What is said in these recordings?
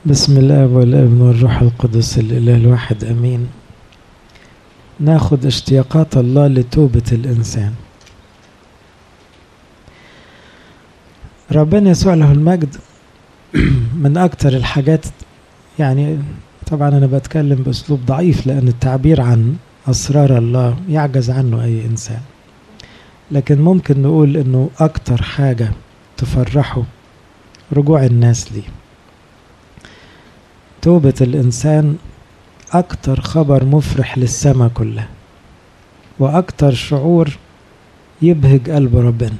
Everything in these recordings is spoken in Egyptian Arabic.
بسم الله والابن والروح القدس الاله الواحد امين ناخد اشتياقات الله لتوبة الانسان ربنا يسوع له المجد من اكتر الحاجات يعني طبعا انا بتكلم باسلوب ضعيف لان التعبير عن اسرار الله يعجز عنه اي انسان لكن ممكن نقول انه اكتر حاجة تفرحه رجوع الناس ليه توبة الإنسان أكتر خبر مفرح للسماء كلها وأكتر شعور يبهج قلب ربنا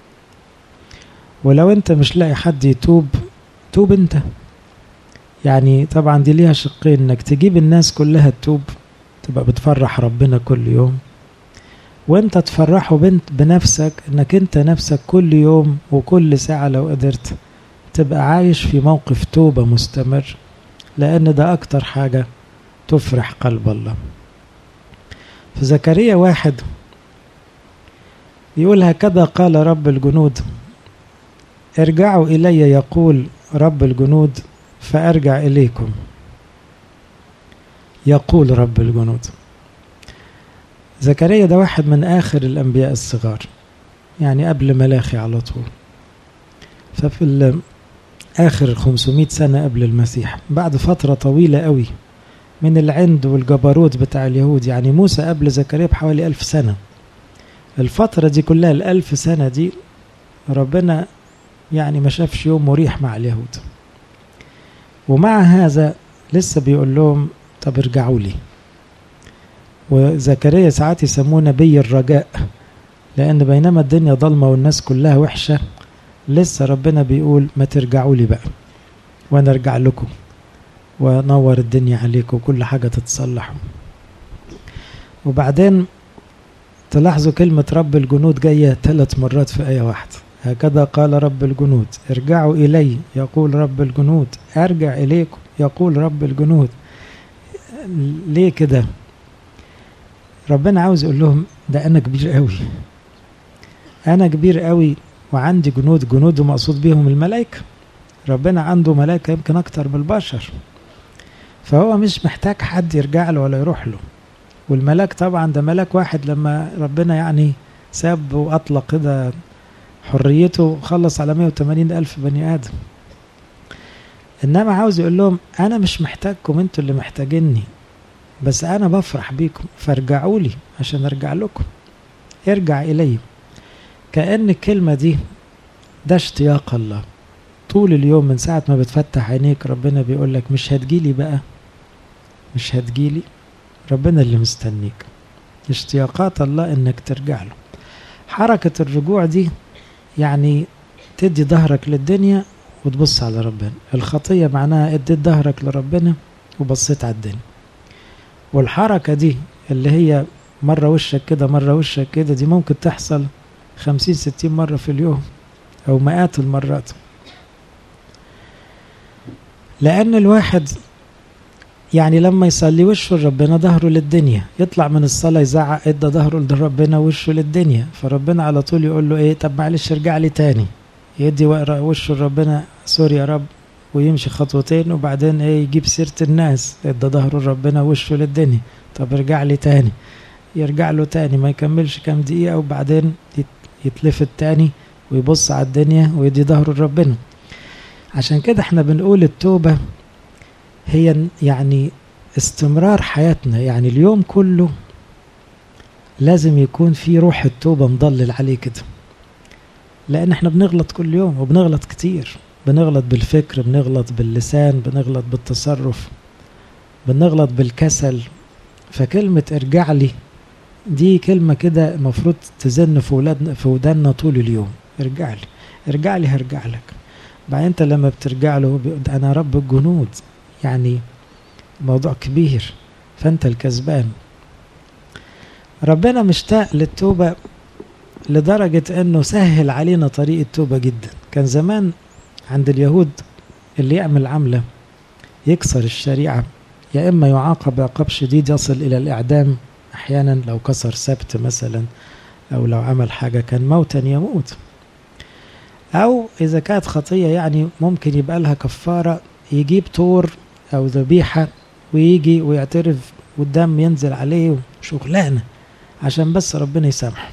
ولو أنت مش لاقي حد يتوب توب أنت يعني طبعا دي ليها شقين إنك تجيب الناس كلها تتوب تبقى بتفرح ربنا كل يوم وانت تفرحه بنت بنفسك انك انت نفسك كل يوم وكل ساعة لو قدرت تبقى عايش في موقف توبة مستمر لأن ده أكتر حاجة تفرح قلب الله في زكريا واحد يقول هكذا قال رب الجنود ارجعوا إلي يقول رب الجنود فأرجع إليكم يقول رب الجنود زكريا ده واحد من آخر الأنبياء الصغار يعني قبل ملاخي على طول ففي آخر 500 سنة قبل المسيح بعد فترة طويلة قوي من العند والجبروت بتاع اليهود يعني موسى قبل زكريا بحوالي ألف سنة الفترة دي كلها الألف سنة دي ربنا يعني ما شافش يوم مريح مع اليهود ومع هذا لسه بيقول لهم طب ارجعوا لي وزكريا ساعات يسموه نبي الرجاء لأن بينما الدنيا ضلمة والناس كلها وحشة لسه ربنا بيقول ما ترجعوا لي بقى وانا ارجع لكم ونور الدنيا عليكم وكل حاجة تتصلح وبعدين تلاحظوا كلمة رب الجنود جاية ثلاث مرات في آية واحدة هكذا قال رب الجنود ارجعوا إلي يقول رب الجنود أرجع إليكم يقول رب الجنود ليه كده ربنا عاوز يقول لهم ده أنا كبير قوي أنا كبير قوي وعندي جنود جنود مقصود بيهم الملائكة ربنا عنده ملائكة يمكن أكتر من البشر فهو مش محتاج حد يرجع له ولا يروح له والملاك طبعا ده ملاك واحد لما ربنا يعني ساب وأطلق كده حريته خلص على 180 ألف بني آدم إنما عاوز يقول لهم أنا مش محتاجكم أنتوا اللي محتاجيني بس أنا بفرح بيكم فارجعوا لي عشان أرجع لكم ارجع إلي كأن الكلمة دي ده اشتياق الله طول اليوم من ساعة ما بتفتح عينيك ربنا بيقول لك مش هتجيلي بقى مش هتجيلي ربنا اللي مستنيك اشتياقات الله انك ترجع له حركة الرجوع دي يعني تدي ظهرك للدنيا وتبص على ربنا الخطية معناها اديت ظهرك لربنا وبصيت على الدنيا والحركة دي اللي هي مرة وشك كده مرة وشك كده دي ممكن تحصل خمسين ستين مرة في اليوم أو مئات المرات لأن الواحد يعني لما يصلي وشه لربنا ظهره للدنيا يطلع من الصلاة يزعق ادى ظهره لربنا وشه للدنيا فربنا على طول يقول له ايه طب معلش ارجع لي تاني يدي وشه لربنا سوري يا رب ويمشي خطوتين وبعدين ايه يجيب سيرة الناس ادى ظهره لربنا وشه للدنيا طب ارجع لي تاني يرجع له تاني ما يكملش كام دقيقة وبعدين يتلفت تاني ويبص على الدنيا ويدي ظهره لربنا عشان كده احنا بنقول التوبة هي يعني استمرار حياتنا يعني اليوم كله لازم يكون في روح التوبة مضلل عليه كده لأن احنا بنغلط كل يوم وبنغلط كتير بنغلط بالفكر بنغلط باللسان بنغلط بالتصرف بنغلط بالكسل فكلمة ارجع لي دي كلمة كده المفروض تزن في ولادنا في وداننا طول اليوم ارجع لي ارجع لي هرجع لك بعدين انت لما بترجع له انا رب الجنود يعني موضوع كبير فانت الكسبان ربنا مشتاق للتوبة لدرجة انه سهل علينا طريق التوبة جدا كان زمان عند اليهود اللي يعمل عملة يكسر الشريعة يا اما يعاقب عقاب شديد يصل الى الاعدام احيانا لو كسر سبت مثلا او لو عمل حاجة كان موتا يموت او اذا كانت خطية يعني ممكن يبقى لها كفارة يجيب طور أو ذبيحة ويجي ويعترف والدم ينزل عليه شغلانة عشان بس ربنا يسامحه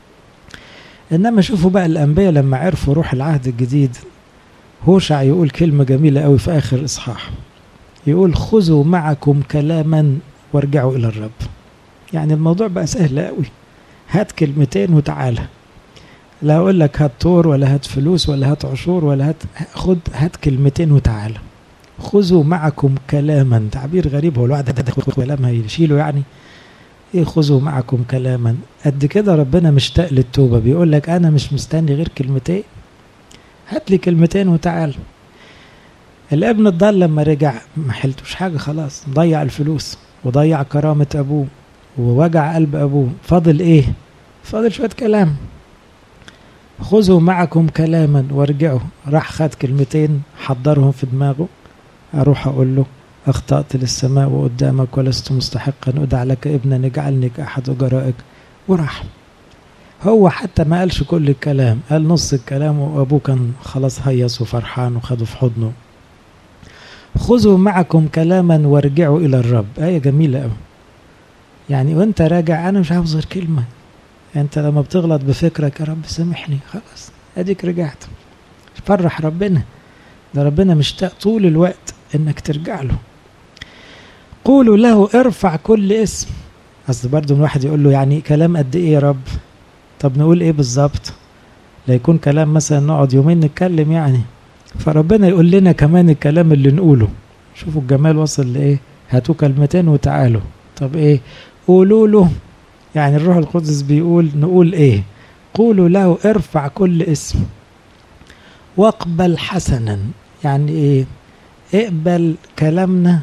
إنما شوفوا بقى الأنبياء لما عرفوا روح العهد الجديد هوشع يقول كلمة جميلة قوي في آخر إصحاح يقول خذوا معكم كلاما وارجعوا إلى الرب يعني الموضوع بقى سهل قوي هات كلمتين وتعالى لا اقول لك هات طور ولا هات فلوس ولا هات عشور ولا هات خد هات كلمتين وتعالى خذوا معكم كلاما تعبير غريب هو الواحد ده كلام هيشيله يعني ايه خذوا معكم كلاما قد كده ربنا مشتاق للتوبه بيقول لك انا مش مستني غير كلمتين هات لي كلمتين وتعال الابن الضال لما رجع ما حلتوش حاجه خلاص ضيع الفلوس وضيع كرامه ابوه ووجع قلب ابوه فاضل ايه فاضل شويه كلام خذوا معكم كلاما وارجعوا راح خد كلمتين حضرهم في دماغه اروح اقول له اخطات للسماء وقدامك ولست مستحقا ادع لك ابنا اجعلني كاحد اجرائك وراح هو حتى ما قالش كل الكلام قال نص الكلام وابوه كان خلاص هيص وفرحان وخده في حضنه خذوا معكم كلاما وارجعوا الى الرب ايه جميله قوي يعني وانت راجع انا مش عاوز غير كلمه انت لما بتغلط بفكرك يا رب سامحني خلاص اديك رجعت فرح ربنا ده ربنا مشتاق طول الوقت انك ترجع له قولوا له ارفع كل اسم اصل برضه الواحد يقول له يعني كلام قد ايه يا رب طب نقول ايه بالظبط لا يكون كلام مثلا نقعد يومين نتكلم يعني فربنا يقول لنا كمان الكلام اللي نقوله شوفوا الجمال وصل لايه هاتوا كلمتين وتعالوا طب ايه قولوا له يعني الروح القدس بيقول نقول ايه قولوا له ارفع كل اسم واقبل حسنا يعني ايه اقبل كلامنا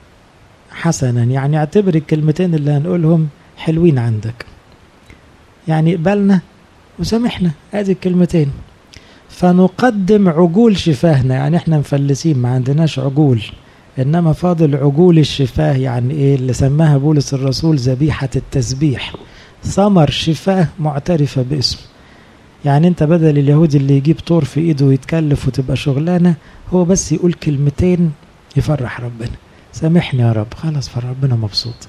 حسنا يعني اعتبر الكلمتين اللي هنقولهم حلوين عندك يعني اقبلنا وسامحنا ادي الكلمتين فنقدم عجول شفاهنا يعني احنا مفلسين ما عندناش عجول انما فاضل عجول الشفاه يعني ايه اللي سماها بولس الرسول ذبيحه التسبيح ثمر شفاه معترفه باسمه يعني انت بدل اليهودي اللي يجيب طور في ايده ويتكلف وتبقى شغلانه هو بس يقول كلمتين يفرح ربنا سامحني يا رب خلاص فربنا مبسوط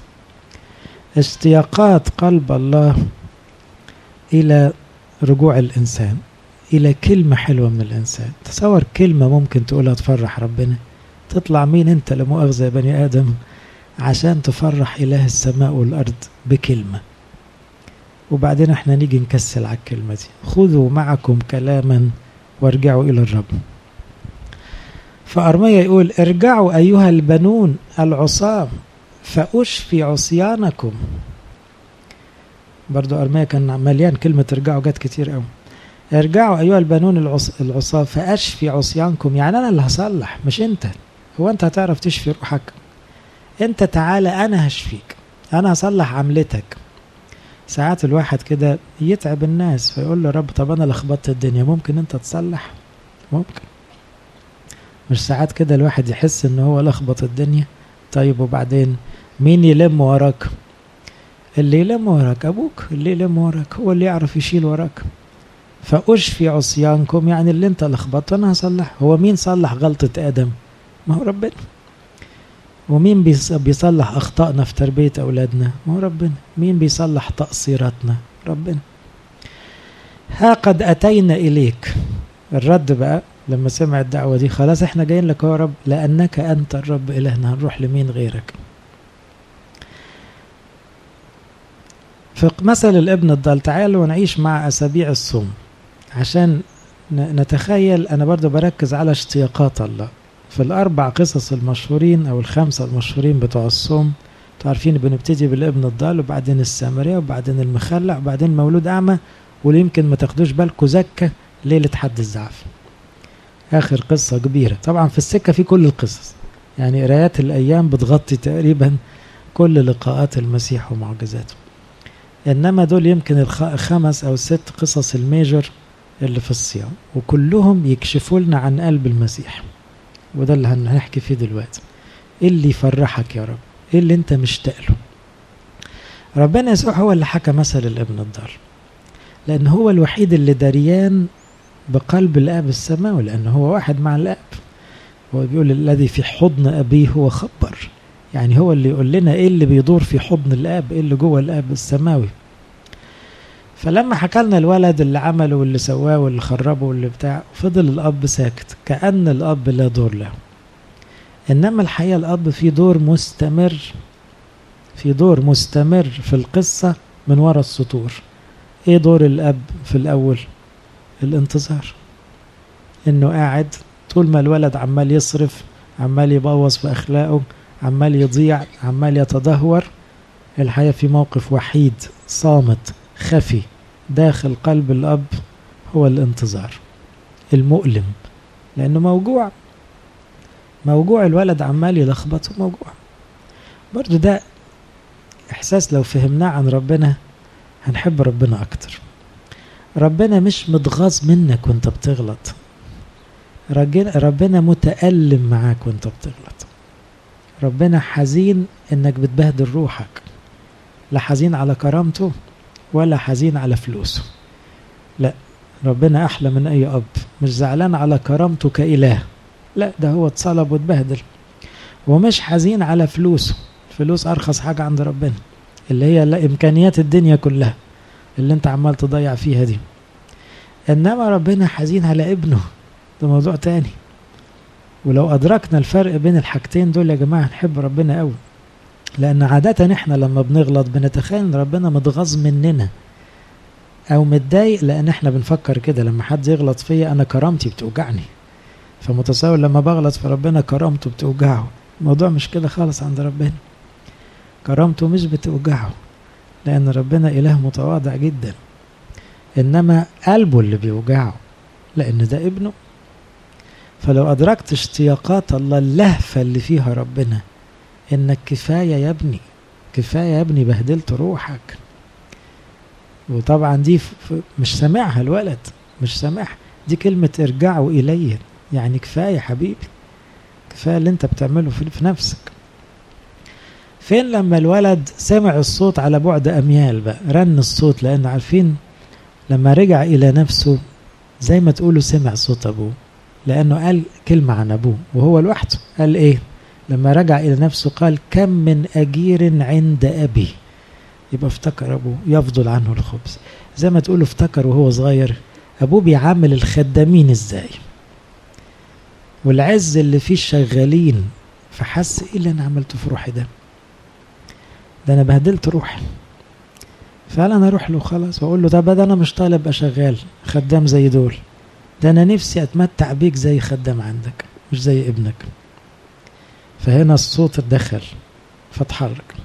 اشتياقات قلب الله الى رجوع الانسان الى كلمه حلوه من الانسان تصور كلمه ممكن تقولها تفرح ربنا تطلع مين انت لمؤاخذه يا بني ادم عشان تفرح اله السماء والارض بكلمه وبعدين احنا نيجي نكسل على الكلمه دي خذوا معكم كلاما وارجعوا الى الرب فأرميا يقول ارجعوا أيها البنون العصاة فأشفي عصيانكم برضو أرميا كان مليان كلمة ارجعوا جت كتير قوي ارجعوا أيها البنون العص... العصاة فأشفي عصيانكم يعني أنا اللي هصلح مش أنت هو أنت هتعرف تشفي روحك أنت تعالى أنا هشفيك أنا هصلح عملتك ساعات الواحد كده يتعب الناس فيقول له رب طب أنا لخبطت الدنيا ممكن أنت تصلح ممكن مش ساعات كده الواحد يحس ان هو لخبط الدنيا طيب وبعدين مين يلم وراك اللي يلم وراك ابوك اللي يلم وراك هو اللي يعرف يشيل وراك فاشفي عصيانكم يعني اللي انت لخبطته انا هصلح هو مين صلح غلطة ادم ما هو ربنا ومين بيصلح اخطائنا في تربية اولادنا ما هو ربنا مين بيصلح تقصيراتنا ربنا ها قد اتينا اليك الرد بقى لما سمع الدعوة دي خلاص احنا جايين لك يا رب لأنك أنت الرب إلهنا هنروح لمين غيرك في مثل الابن الضال تعالوا نعيش مع أسابيع الصوم عشان نتخيل أنا برضو بركز على اشتياقات الله في الأربع قصص المشهورين أو الخمسة المشهورين بتوع الصوم عارفين بنبتدي بالابن الضال وبعدين السامرية وبعدين المخلع وبعدين مولود أعمى واللي يمكن ما تاخدوش بالكم زكة ليلة حد الزعف اخر قصة كبيرة طبعا في السكة في كل القصص يعني قرايات الايام بتغطي تقريبا كل لقاءات المسيح ومعجزاته انما دول يمكن الخمس او الست قصص الميجر اللي في الصيام وكلهم يكشفوا لنا عن قلب المسيح وده اللي هنحكي فيه دلوقتي ايه اللي يفرحك يا رب ايه اللي انت مشتاق له ربنا يسوع هو اللي حكى مثل الابن الضال لان هو الوحيد اللي دريان بقلب الاب السماوي لانه هو واحد مع الاب هو بيقول الذي في حضن أبيه هو خبر يعني هو اللي يقول لنا إيه اللي بيدور في حضن الآب إيه اللي جوه الآب السماوي فلما حكى لنا الولد اللي عمله واللي سواه واللي خربه واللي بتاع فضل الأب ساكت كأن الأب لا دور له إنما الحقيقة الأب في دور مستمر في دور مستمر في القصة من وراء السطور إيه دور الأب في الأول الانتظار إنه قاعد طول ما الولد عمال يصرف عمال يبوظ في أخلاقه عمال يضيع عمال يتدهور الحقيقة في موقف وحيد صامت خفي داخل قلب الأب هو الانتظار المؤلم لأنه موجوع موجوع الولد عمال يلخبط موجوع برضو ده إحساس لو فهمناه عن ربنا هنحب ربنا أكتر ربنا مش متغاظ منك وانت بتغلط ربنا متألم معاك وانت بتغلط ربنا حزين انك بتبهدل روحك لا حزين على كرامته ولا حزين على فلوسه لا ربنا احلى من اي اب مش زعلان على كرامته كاله لا ده هو اتصلب واتبهدل ومش حزين على فلوسه فلوس ارخص حاجه عند ربنا اللي هي امكانيات الدنيا كلها اللي انت عمال تضيع فيها دي انما ربنا حزين على ابنه ده موضوع تاني ولو أدركنا الفرق بين الحاجتين دول يا جماعة نحب ربنا قوي لأن عادة إحنا لما بنغلط بنتخيل إن ربنا متغاظ مننا أو متضايق لأن إحنا بنفكر كده لما حد يغلط فيا أنا كرامتي بتوجعني فمتصور لما بغلط في ربنا كرامته بتوجعه الموضوع مش كده خالص عند ربنا كرامته مش بتوجعه لأن ربنا إله متواضع جدا إنما قلبه اللي بيوجعه لأن ده ابنه فلو أدركت اشتياقات الله اللهفة اللي فيها ربنا إنك كفاية يا ابني كفاية يا ابني بهدلت روحك وطبعا دي مش سامعها الولد مش سامعها دي كلمة ارجعوا إلي يعني كفاية حبيبي كفاية اللي انت بتعمله في نفسك فين لما الولد سمع الصوت على بعد أميال بقى رن الصوت لأن عارفين لما رجع إلى نفسه زي ما تقولوا سمع صوت أبوه لأنه قال كلمة عن أبوه وهو لوحده قال إيه لما رجع إلى نفسه قال كم من أجير عند أبي يبقى افتكر أبوه يفضل عنه الخبز زي ما تقولوا افتكر وهو صغير أبوه بيعامل الخدامين إزاي والعز اللي فيه الشغالين فحس إيه اللي أنا عملته في روحي ده ده أنا بهدلت روحي فعلا أروح له خلاص وأقول له طب ده أنا مش طالب أبقى شغال خدام زي دول ده انا نفسي اتمتع بيك زي خدام عندك مش زي ابنك فهنا الصوت اتدخل فاتحرك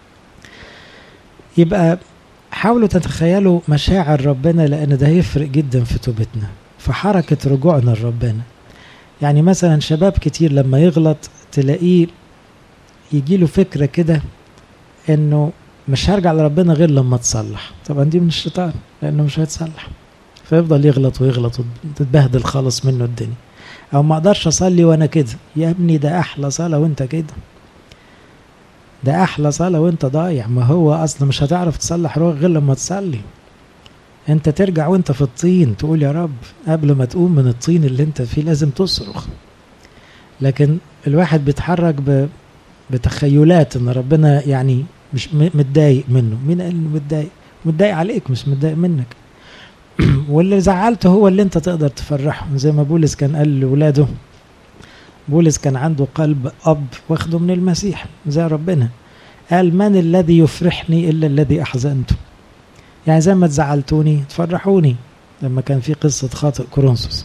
يبقى حاولوا تتخيلوا مشاعر ربنا لان ده هيفرق جدا في توبتنا في حركة رجوعنا لربنا يعني مثلا شباب كتير لما يغلط تلاقيه يجيله فكرة كده انه مش هرجع لربنا غير لما تصلح طبعا دي من الشيطان لانه مش هيتصلح فيفضل يغلط ويغلط وتتبهدل خالص منه الدنيا او ما اقدرش اصلي وانا كده يا ابني ده احلى صلاه وانت كده ده احلى صلاه وانت ضايع ما هو اصلا مش هتعرف تصلح روحك غير لما تصلي انت ترجع وانت في الطين تقول يا رب قبل ما تقوم من الطين اللي انت فيه لازم تصرخ لكن الواحد بيتحرك ب... بتخيلات ان ربنا يعني مش متضايق منه مين قال انه متضايق متضايق عليك مش متضايق منك واللي زعلته هو اللي انت تقدر تفرحه زي ما بولس كان قال لاولاده بولس كان عنده قلب اب واخده من المسيح زي ربنا قال من الذي يفرحني الا الذي احزنته يعني زي ما تزعلتوني تفرحوني لما كان في قصة خاطئ كورنثوس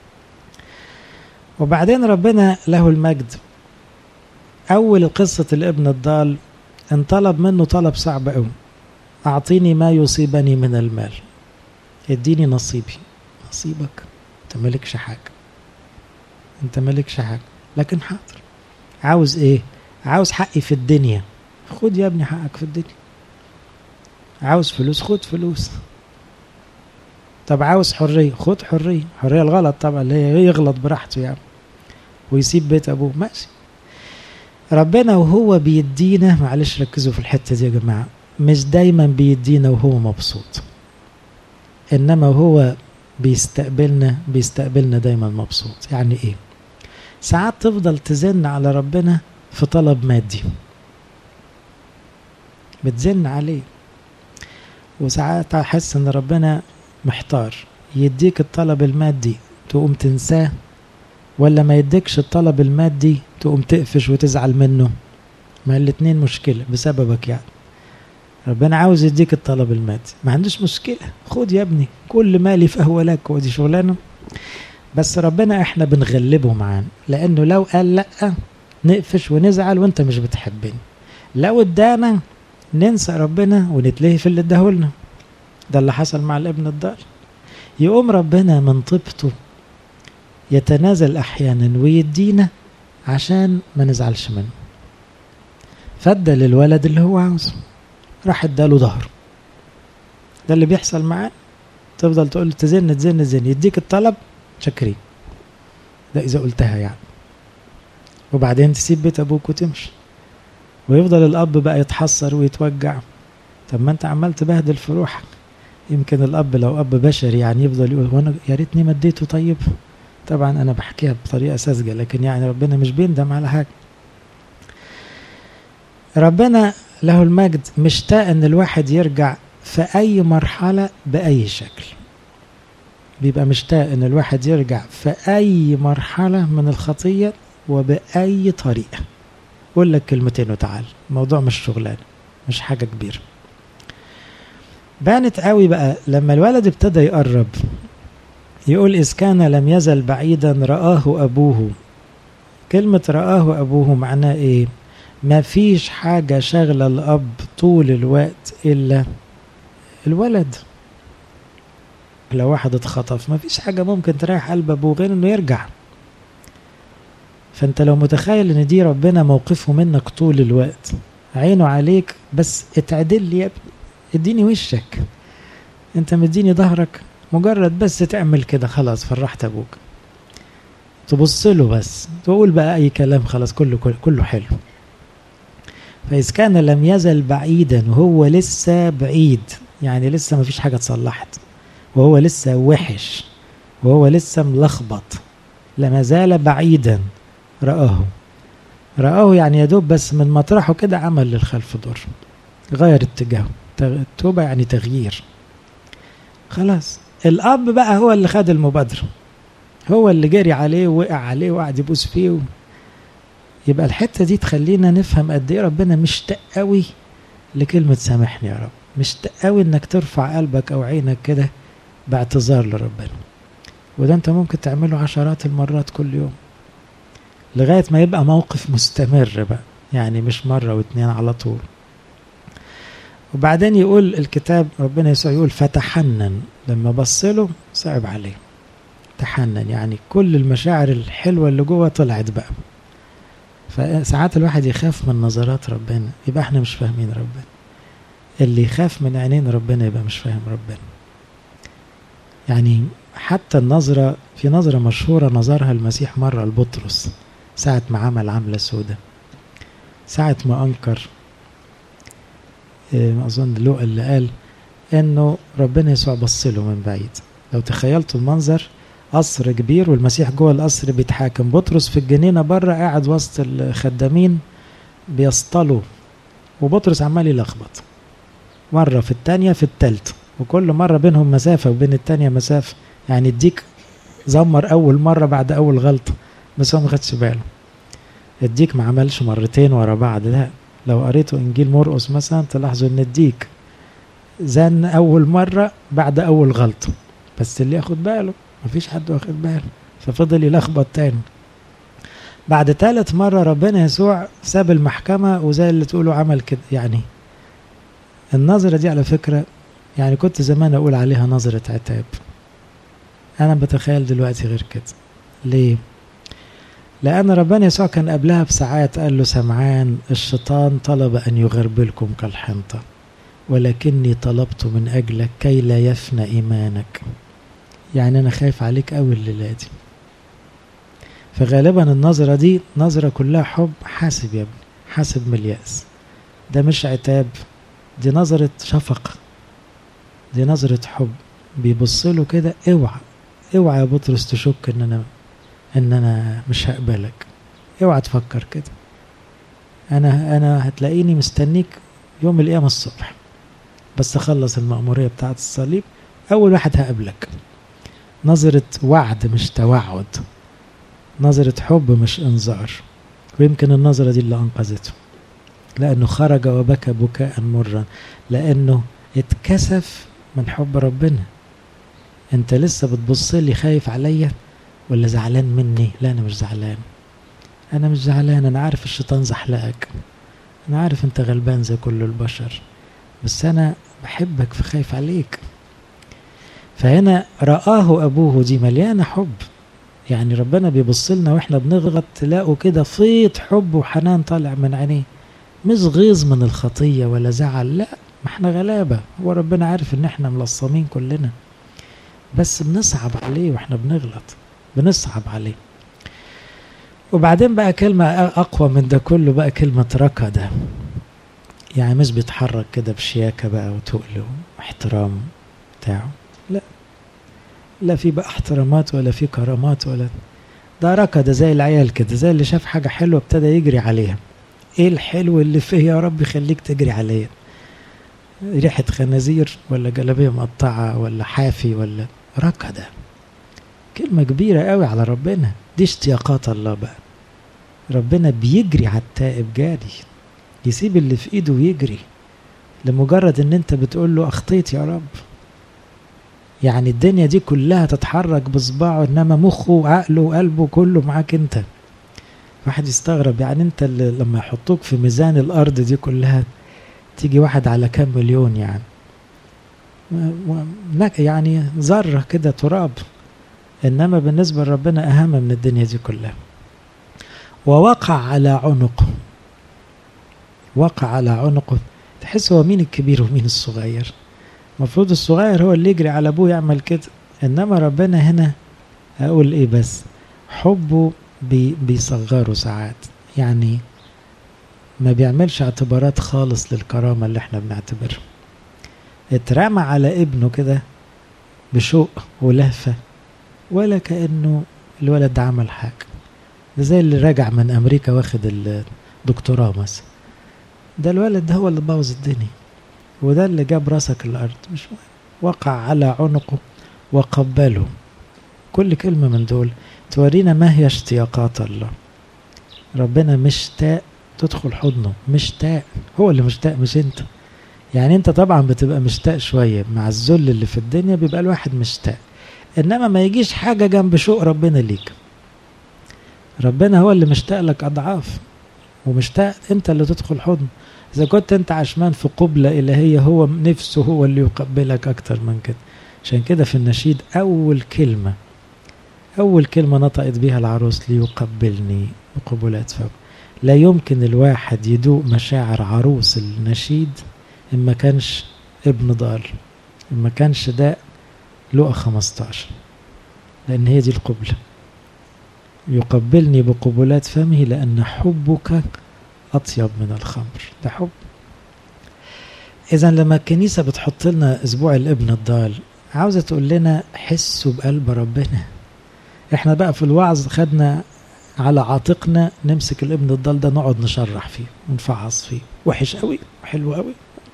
وبعدين ربنا له المجد أول قصة الابن الضال انطلب منه طلب صعب قوي أعطيني ما يصيبني من المال اديني نصيبي نصيبك انت مالكش حاجة انت مالكش حاجة لكن حاضر عاوز ايه عاوز حقي في الدنيا خد يا ابني حقك في الدنيا عاوز فلوس خد فلوس طب عاوز حرية خد حرية حرية الغلط طبعا اللي هي يغلط براحته يعني ويسيب بيت أبوه ماشي ربنا وهو بيدينا معلش ركزوا في الحتة دي يا جماعة مش دايما بيدينا وهو مبسوط انما هو بيستقبلنا بيستقبلنا دايما مبسوط يعني ايه ساعات تفضل تزن على ربنا في طلب مادي بتزن عليه وساعات احس ان ربنا محتار يديك الطلب المادي تقوم تنساه ولا ما يديكش الطلب المادي تقوم تقفش وتزعل منه ما الاتنين مشكلة بسببك يعني ربنا عاوز يديك الطلب المادي ما عندوش مشكلة خد يا ابني كل مالي فهو لك ودي شغلانة بس ربنا احنا بنغلبه معانا لانه لو قال لا نقفش ونزعل وانت مش بتحبني لو ادانا ننسى ربنا ونتلهي في اللي اداهولنا ده اللي حصل مع الابن الضال يقوم ربنا من طيبته يتنازل احيانا ويدينا عشان ما نزعلش منه فادى للولد اللي هو عاوزه راح اداله ظهره ده اللي بيحصل معاه تفضل تقول له تزن تزن تزن يديك الطلب شاكرين ده اذا قلتها يعني وبعدين تسيب بيت ابوك وتمشي ويفضل الاب بقى يتحسر ويتوجع طب ما انت عمال تبهدل في روحك يمكن الاب لو اب بشري يعني يفضل يقول وانا يا ريتني مديته طيب طبعا انا بحكيها بطريقه ساذجه لكن يعني ربنا مش بيندم على حاجه ربنا له المجد مشتاق ان الواحد يرجع في اي مرحله باي شكل بيبقى مشتاق ان الواحد يرجع في اي مرحله من الخطيه وباي طريقه قول لك كلمتين وتعال الموضوع مش شغلانه مش حاجه كبيره بانت قوي بقى لما الولد ابتدى يقرب يقول إذ كان لم يزل بعيدا رآه أبوه كلمة رآه أبوه معناه إيه ما فيش حاجة شغلة الأب طول الوقت إلا الولد لو واحد اتخطف ما فيش حاجة ممكن تريح قلب أبوه غير إنه يرجع فأنت لو متخيل إن دي ربنا موقفه منك طول الوقت عينه عليك بس اتعدل لي يا ابني اديني وشك انت مديني ظهرك مجرد بس تعمل كده خلاص فرحت ابوك تبص له بس تقول بقى اي كلام خلاص كله كله, كله حلو فإذ كان لم يزل بعيدا وهو لسه بعيد يعني لسه ما فيش حاجة اتصلحت وهو لسه وحش وهو لسه ملخبط لما زال بعيدا رآه رآه يعني يدوب بس من مطرحه كده عمل للخلف دور غير اتجاهه التوبة يعني تغيير خلاص الأب بقى هو اللي خد المبادرة هو اللي جري عليه ووقع عليه وقعد يبوس فيه و... يبقى الحتة دي تخلينا نفهم قد إيه ربنا مشتاق قوي لكلمة سامحني يا رب مشتاق قوي إنك ترفع قلبك أو عينك كده باعتذار لربنا وده أنت ممكن تعمله عشرات المرات كل يوم لغاية ما يبقى موقف مستمر بقى يعني مش مرة واتنين على طول وبعدين يقول الكتاب ربنا يسوع يقول فتحنن لما بص له صعب عليه تحنن يعني كل المشاعر الحلوة اللي جوه طلعت بقى فساعات الواحد يخاف من نظرات ربنا يبقى احنا مش فاهمين ربنا اللي يخاف من عينين ربنا يبقى مش فاهم ربنا يعني حتى النظرة في نظرة مشهورة نظرها المسيح مرة لبطرس ساعة ما عمل عملة سودة ساعة ما أنكر أظن لوقا اللي قال إنه ربنا يسوع بص له من بعيد لو تخيلتوا المنظر قصر كبير والمسيح جوه القصر بيتحاكم بطرس في الجنينة بره قاعد وسط الخدامين بيصطلوا وبطرس عمال يلخبط مرة في التانية في التالتة وكل مرة بينهم مسافة وبين التانية مسافة يعني اديك زمر أول مرة بعد أول غلطة بس هو ما خدش باله اديك ما عملش مرتين ورا بعض لا لو قريتوا انجيل مرقس مثلا تلاحظوا ان الديك زن اول مره بعد اول غلطه بس اللي ياخد باله مفيش حد واخد باله ففضل يلخبط تاني بعد تالت مرة ربنا يسوع ساب المحكمة وزي اللي تقولوا عمل كده يعني النظرة دي على فكرة يعني كنت زمان أقول عليها نظرة عتاب أنا بتخيل دلوقتي غير كده ليه؟ لأن ربنا يسوع كان قبلها بساعات قال له سمعان الشيطان طلب أن يغربلكم كالحنطة ولكني طلبت من أجلك كي لا يفنى إيمانك يعني أنا خايف عليك أوي الليلة دي فغالبا النظرة دي نظرة كلها حب حاسب يا ابني حاسب من اليأس ده مش عتاب دي نظرة شفقة دي نظرة حب بيبص له كده اوعى اوعى يا بطرس تشك ان انا ان انا مش هقبلك اوعى تفكر كده انا انا هتلاقيني مستنيك يوم القيامة الصبح بس اخلص المأمورية بتاعة الصليب اول واحد هقابلك نظرة وعد مش توعد نظرة حب مش انذار ويمكن النظرة دي اللي انقذته لانه خرج وبكى بكاء مرا لانه اتكسف من حب ربنا انت لسه بتبص لي خايف عليا ولا زعلان مني لا انا مش زعلان انا مش زعلان انا عارف الشيطان زحلقك انا عارف انت غلبان زي كل البشر بس انا بحبك فخايف عليك فهنا رآه أبوه دي مليانة حب يعني ربنا بيبص لنا واحنا بنغلط تلاقوا كده فيض حب وحنان طالع من عينيه مش غيظ من الخطية ولا زعل لا ما احنا غلابة هو ربنا عارف ان احنا ملصمين كلنا بس بنصعب عليه واحنا بنغلط بنصعب عليه وبعدين بقى كلمة أقوى من ده كله بقى كلمة ركض يعني مش بيتحرك كده بشياكة بقى وتقل واحترام بتاعه لا لا في بقى احترامات ولا في كرامات ولا ده ركض زي العيال كده زي اللي شاف حاجة حلوة ابتدى يجري عليها ايه الحلو اللي فيه يا رب يخليك تجري عليا ريحة خنازير ولا جلابية مقطعة ولا حافي ولا ركض كلمة كبيرة قوي على ربنا دي اشتياقات الله بقى ربنا بيجري على التائب جاري يسيب اللي في ايده ويجري لمجرد ان انت بتقول له اخطيت يا رب يعني الدنيا دي كلها تتحرك بصباعه انما مخه وعقله وقلبه كله معاك انت واحد يستغرب يعني انت اللي لما يحطوك في ميزان الارض دي كلها تيجي واحد على كام مليون يعني يعني ذره كده تراب انما بالنسبه لربنا اهم من الدنيا دي كلها ووقع على عنقه وقع على عنقه تحس هو مين الكبير ومين الصغير المفروض الصغير هو اللي يجري على ابوه يعمل كده انما ربنا هنا اقول ايه بس حبه بي بيصغره ساعات يعني ما بيعملش اعتبارات خالص للكرامه اللي احنا بنعتبرها اترمى على ابنه كده بشوق ولهفه ولا كانه الولد ده عمل حاجه ده زي اللي راجع من امريكا واخد الدكتوراه مثلا ده الولد ده هو اللي بوظ الدنيا وده اللي جاب راسك الارض مش مهم وقع على عنقه وقبله كل كلمه من دول تورينا ما هي اشتياقات الله ربنا مشتاق تدخل حضنه مشتاق هو اللي مشتاق مش انت يعني انت طبعا بتبقى مشتاق شويه مع الذل اللي في الدنيا بيبقى الواحد مشتاق انما ما يجيش حاجه جنب شوق ربنا ليك ربنا هو اللي مشتاق لك اضعاف ومشتاق انت اللي تدخل حضن اذا كنت انت عشمان في قبلة الهية هو نفسه هو اللي يقبلك اكتر من كده عشان كده في النشيد اول كلمة اول كلمة نطقت بيها العروس ليقبلني بقبلات فم لا يمكن الواحد يدوق مشاعر عروس النشيد ان ما كانش ابن ضال ان ما كانش ده لقى 15 لان هي دي القبله يقبلني بقبلات فمه لأن حبك أطيب من الخمر ده حب إذا لما الكنيسة بتحط لنا أسبوع الابن الضال عاوزة تقول لنا حسوا بقلب ربنا احنا بقى في الوعظ خدنا على عاتقنا نمسك الابن الضال ده نقعد نشرح فيه ونفعص فيه وحش قوي وحلو قوي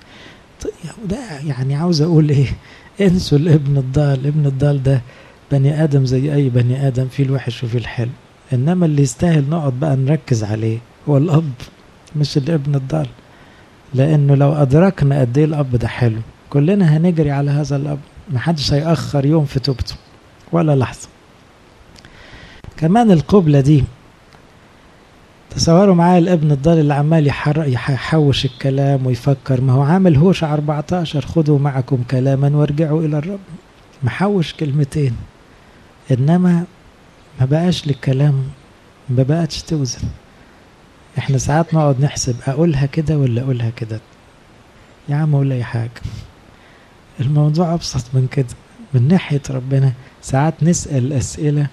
ده يعني عاوز اقول ايه انسوا الابن الضال الابن الضال ده بني ادم زي اي بني ادم فيه الوحش وفيه الحلو انما اللي يستاهل نقعد بقى نركز عليه هو الاب مش الابن الضال لانه لو ادركنا قد ايه الاب ده حلو كلنا هنجري على هذا الاب محدش هيأخر يوم في توبته ولا لحظة كمان القبلة دي تصوروا معايا الابن الضال اللي عمال يحوش الكلام ويفكر ما هو عامل هوش 14 خذوا معكم كلاما وارجعوا الى الرب محوش كلمتين انما ما بقاش للكلام ما بقتش توزن احنا ساعات نقعد نحسب اقولها كده ولا اقولها كده يا عم قول اي حاجه الموضوع ابسط من كده من ناحيه ربنا ساعات نسال اسئله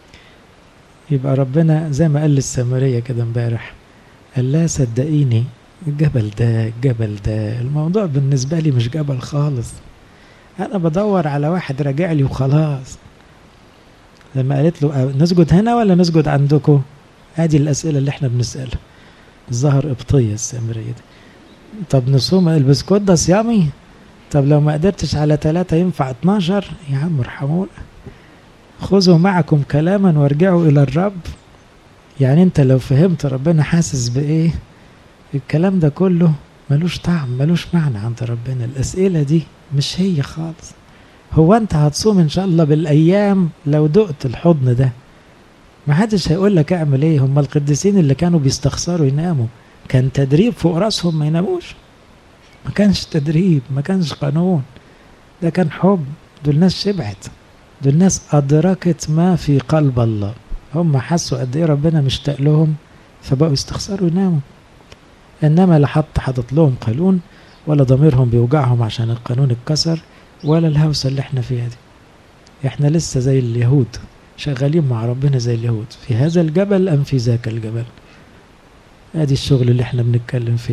يبقى ربنا زي ما قال للسامريه كده امبارح قال لا صدقيني الجبل ده الجبل ده الموضوع بالنسبه لي مش جبل خالص انا بدور على واحد راجع لي وخلاص لما قالت له نسجد هنا ولا نسجد عندكم ادي الاسئله اللي احنا بنسالها الظهر قبطيه السامريه دي طب نصوم البسكوت ده صيامي طب لو ما قدرتش على ثلاثة ينفع 12 يا عم ارحمونا خذوا معكم كلاما وارجعوا الى الرب يعني انت لو فهمت ربنا حاسس بايه الكلام ده كله ملوش طعم ملوش معنى عند ربنا الاسئله دي مش هي خالص هو انت هتصوم ان شاء الله بالايام لو دقت الحضن ده ما حدش هيقول لك اعمل ايه هم القديسين اللي كانوا بيستخسروا يناموا كان تدريب فوق راسهم ما يناموش ما كانش تدريب ما كانش قانون ده كان حب دول ناس شبعت دول ناس أدركت ما في قلب الله هم حسوا قد إيه ربنا مشتاق لهم فبقوا يستخسروا يناموا إنما لا حط حاطط لهم قانون ولا ضميرهم بيوجعهم عشان القانون اتكسر ولا الهوسة اللي احنا فيها دي احنا لسه زي اليهود شغالين مع ربنا زي اليهود في هذا الجبل أم في ذاك الجبل ادي الشغل اللي احنا بنتكلم فيه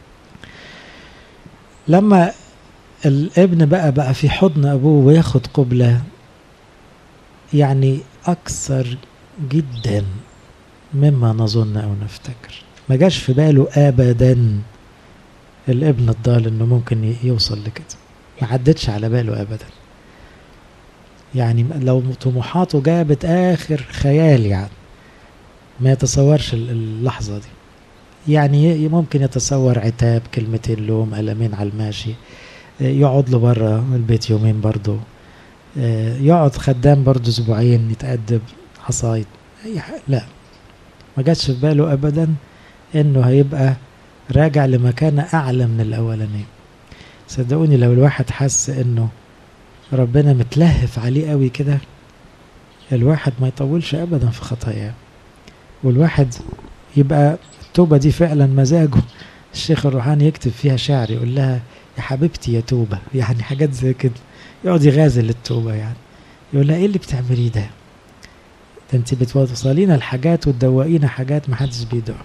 لما الابن بقى بقى في حضن ابوه وياخد قبله يعني اكثر جدا مما نظن او نفتكر ما جاش في باله ابدا الابن الضال انه ممكن يوصل لكده ما عدتش على باله ابدا يعني لو طموحاته جابت اخر خيال يعني ما يتصورش اللحظه دي يعني ممكن يتصور عتاب كلمتين لوم قلمين على الماشي يقعد له بره البيت يومين برضه يقعد خدام برضه اسبوعين يتأدب حصايد اي حاجة لا ما جاتش في باله ابدا انه هيبقى راجع لمكانة اعلى من الاولانية صدقوني لو الواحد حس انه ربنا متلهف عليه قوي كده الواحد ما يطولش ابدا في خطاياه والواحد يبقى التوبة دي فعلا مزاجه الشيخ الروحاني يكتب فيها شعر يقول لها يا حبيبتي يا توبة يعني حاجات زي كده يقعد يغازل التوبة يعني يقول لها ايه اللي بتعمليه ده ده انت بتوصلينا الحاجات وتدوقينا حاجات محدش بيدوقها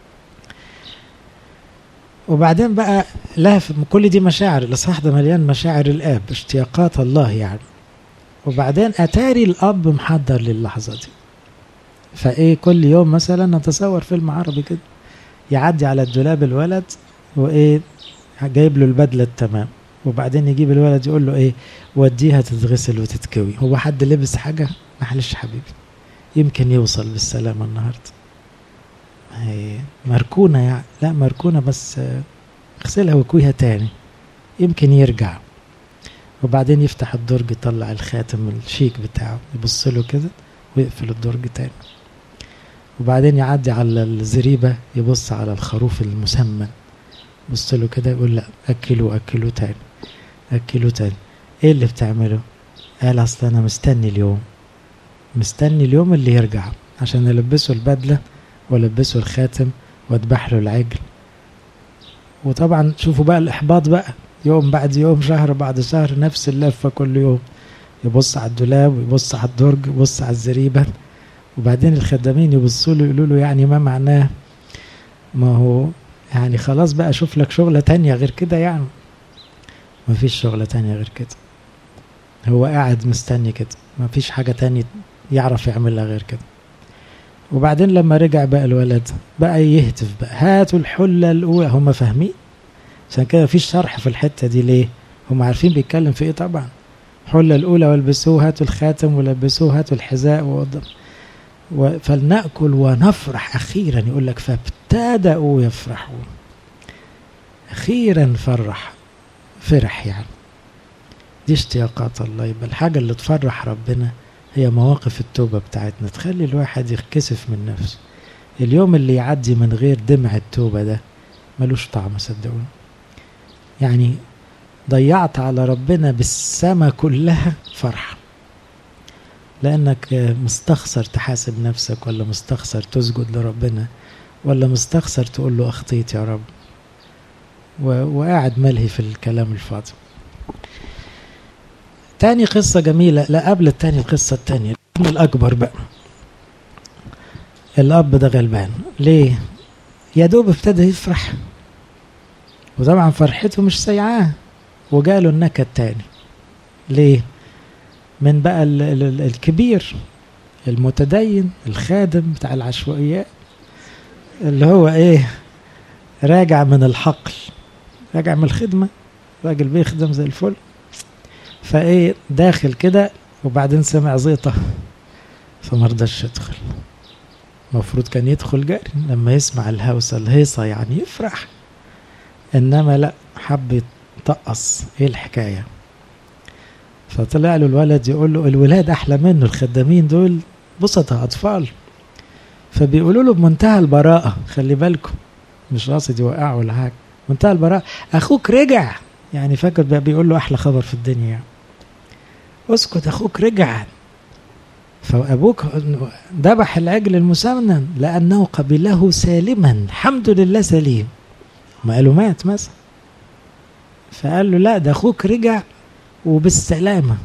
وبعدين بقى لا كل دي مشاعر الاصحاح ده مليان مشاعر الاب اشتياقات الله يعني وبعدين اتاري الاب محضر للحظه دي فايه كل يوم مثلا نتصور فيلم عربي كده يعدي على الدولاب الولد وايه جايب له البدله التمام وبعدين يجيب الولد يقول له ايه وديها تتغسل وتتكوي هو حد لبس حاجه معلش حبيبي يمكن يوصل بالسلامه النهارده هي مركونه يعني لا مركونه بس اغسلها وكويها تاني يمكن يرجع وبعدين يفتح الدرج يطلع الخاتم الشيك بتاعه يبص له كده ويقفل الدرج تاني وبعدين يعدي على الزريبة يبص على الخروف المسمن يبص له كده يقول لا أكلوا أكلوا تاني أكلوا تاني إيه اللي بتعمله؟ قال أصل أنا مستني اليوم مستني اليوم اللي يرجع عشان ألبسه البدلة وألبسه الخاتم وأذبح له العجل وطبعا شوفوا بقى الإحباط بقى يوم بعد يوم شهر بعد شهر نفس اللفة كل يوم يبص على الدولاب ويبص على الدرج ويبص على الزريبة وبعدين الخدامين يبصوا له يقولوا له يعني ما معناه ما هو يعني خلاص بقى شوف لك شغلة تانية غير كده يعني ما فيش شغلة تانية غير كده هو قاعد مستني كده ما فيش حاجة تانية يعرف يعملها غير كده وبعدين لما رجع بقى الولد بقى يهتف بقى هاتوا الحلة الأولى هم فاهمين عشان كده مفيش شرح في الحتة دي ليه هم عارفين بيتكلم في ايه طبعا الحلة الأولى والبسوه هاتوا الخاتم ولبسوه هاتوا الحذاء ووضع فلنأكل ونفرح أخيرا يقول لك فابتدأوا يفرحون أخيرا فرح فرح يعني دي اشتياقات الله يبقى الحاجة اللي تفرح ربنا هي مواقف التوبة بتاعتنا تخلي الواحد يتكسف من نفسه اليوم اللي يعدي من غير دمع التوبة ده ملوش طعم صدقوني يعني ضيعت على ربنا بالسما كلها فرحة لأنك مستخسر تحاسب نفسك ولا مستخسر تسجد لربنا ولا مستخسر تقول له أخطيت يا رب وقاعد ملهي في الكلام الفاضي تاني قصة جميلة لا قبل التاني القصة التانية الابن الأكبر بقى الأب ده غلبان ليه؟ يا دوب ابتدى يفرح وطبعا فرحته مش سيعاه وجاله النكد تاني ليه؟ من بقى ال ال الكبير المتدين الخادم بتاع العشوائيات اللي هو ايه راجع من الحقل راجع من الخدمة راجل بيخدم زي الفل فايه داخل كده وبعدين سمع زيطة فمرضاش يدخل المفروض كان يدخل جاري لما يسمع الهوسة الهيصة يعني يفرح انما لا حب يطقص ايه الحكايه فطلع له الولد يقول له الولاد احلى منه الخدامين دول بسطة اطفال فبيقولوا له بمنتهى البراءة خلي بالكم مش قاصد يوقعه ولا حاجة منتهى البراءة اخوك رجع يعني فاكر بقى بيقول له احلى خبر في الدنيا يعني. اسكت اخوك رجع فابوك ذبح العجل المسمن لانه قبله سالما الحمد لله سليم ما قالوا مات مثلا فقال له لا ده اخوك رجع وبالسلامة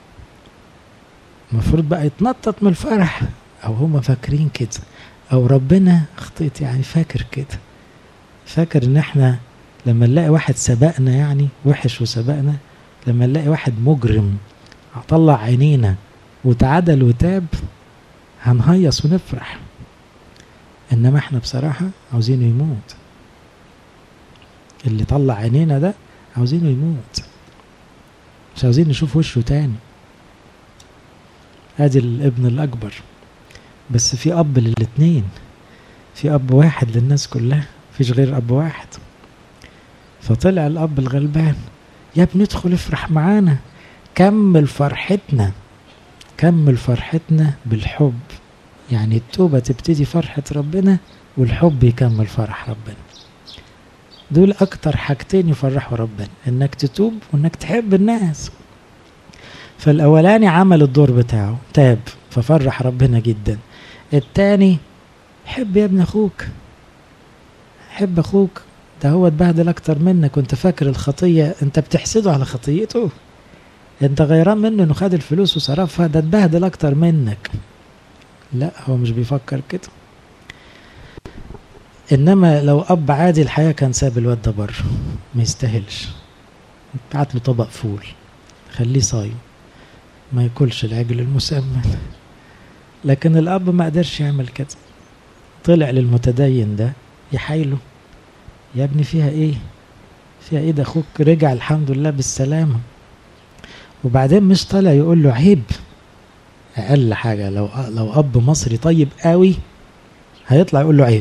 المفروض بقى يتنطط من الفرح او هما فاكرين كده او ربنا اخطيت يعني فاكر كده فاكر ان احنا لما نلاقي واحد سبقنا يعني وحش وسبقنا لما نلاقي واحد مجرم طلع عينينا وتعدل وتاب هنهيص ونفرح انما احنا بصراحة عاوزينه يموت اللي طلع عينينا ده عاوزينه يموت مش عاوزين نشوف وشه تاني ادي الابن الاكبر بس في اب للاتنين في اب واحد للناس كلها مفيش غير اب واحد فطلع الاب الغلبان يا ابني ادخل افرح معانا كمل فرحتنا كمل فرحتنا بالحب يعني التوبة تبتدي فرحة ربنا والحب يكمل فرح ربنا دول أكتر حاجتين يفرحوا ربنا إنك تتوب وإنك تحب الناس فالأولاني عمل الدور بتاعه تاب ففرح ربنا جدا التاني حب يا ابن أخوك حب أخوك ده هو اتبهدل أكتر منك وأنت فاكر الخطية أنت بتحسده على خطيته أنت غيران منه إنه خد الفلوس وصرفها ده اتبهدل أكتر منك لا هو مش بيفكر كده انما لو اب عادي الحقيقه كان ساب الواد ده بره ما يستاهلش بعت له طبق فول خليه صايم ما ياكلش العجل المسمن لكن الاب ما قدرش يعمل كده طلع للمتدين ده يحايله يا ابني فيها ايه فيها ايه ده اخوك رجع الحمد لله بالسلامه وبعدين مش طالع يقول له عيب اقل حاجه لو لو اب مصري طيب قوي هيطلع يقول له عيب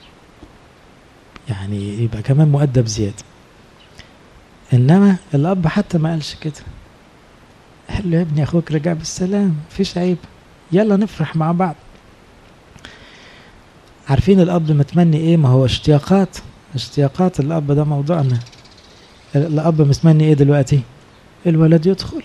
يعني يبقى كمان مؤدب زياده انما الاب حتى ما قالش كده قال له يا ابني اخوك رجع بالسلام مفيش عيب يلا نفرح مع بعض عارفين الاب متمني ايه ما هو اشتياقات اشتياقات الاب ده موضوعنا الاب متمني ايه دلوقتي الولد يدخل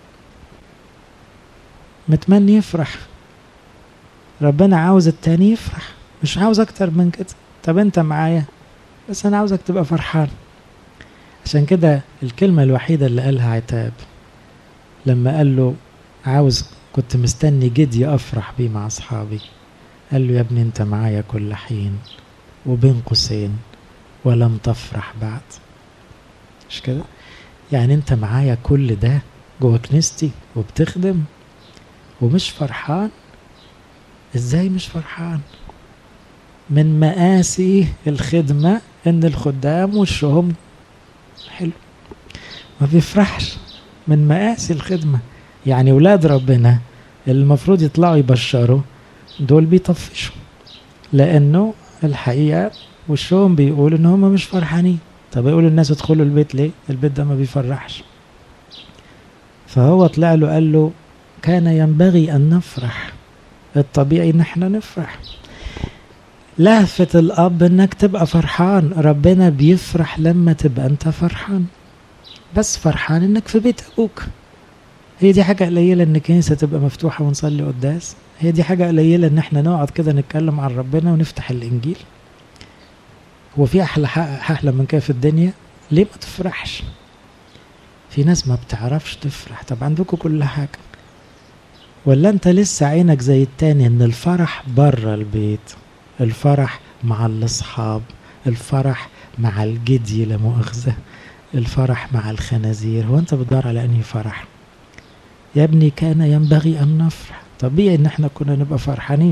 متمني يفرح ربنا عاوز التاني يفرح مش عاوز اكتر من كده طب انت معايا بس انا عاوزك تبقى فرحان عشان كده الكلمة الوحيدة اللي قالها عتاب لما قال له عاوز كنت مستني جدي افرح بيه مع اصحابي قال له يا ابني انت معايا كل حين وبين قوسين ولم تفرح بعد مش كده يعني انت معايا كل ده جوه كنيستي وبتخدم ومش فرحان ازاي مش فرحان من مآسي الخدمة ان الخدام وشهم حلو ما بيفرحش من مآسي الخدمة يعني ولاد ربنا اللي المفروض يطلعوا يبشروا دول بيطفشوا لانه الحقيقة وشهم بيقول ان هم مش فرحانين طب يقول الناس ادخلوا البيت ليه البيت ده ما بيفرحش فهو طلع له قال له كان ينبغي ان نفرح الطبيعي ان احنا نفرح لهفة الأب إنك تبقى فرحان ربنا بيفرح لما تبقى أنت فرحان بس فرحان إنك في بيت أبوك هي دي حاجة قليلة إن الكنيسة تبقى مفتوحة ونصلي قداس هي دي حاجة قليلة إن إحنا نقعد كده نتكلم عن ربنا ونفتح الإنجيل هو في أحلى أحلى من كده في الدنيا ليه ما تفرحش في ناس ما بتعرفش تفرح طب عندكم كل حاجة ولا أنت لسه عينك زي التاني إن الفرح بره البيت الفرح مع الاصحاب الفرح مع الجدي لا مؤاخذه الفرح مع الخنازير هو انت بتدور على انهي فرح يا ابني كان ينبغي ان نفرح طبيعي ان احنا كنا نبقى فرحانين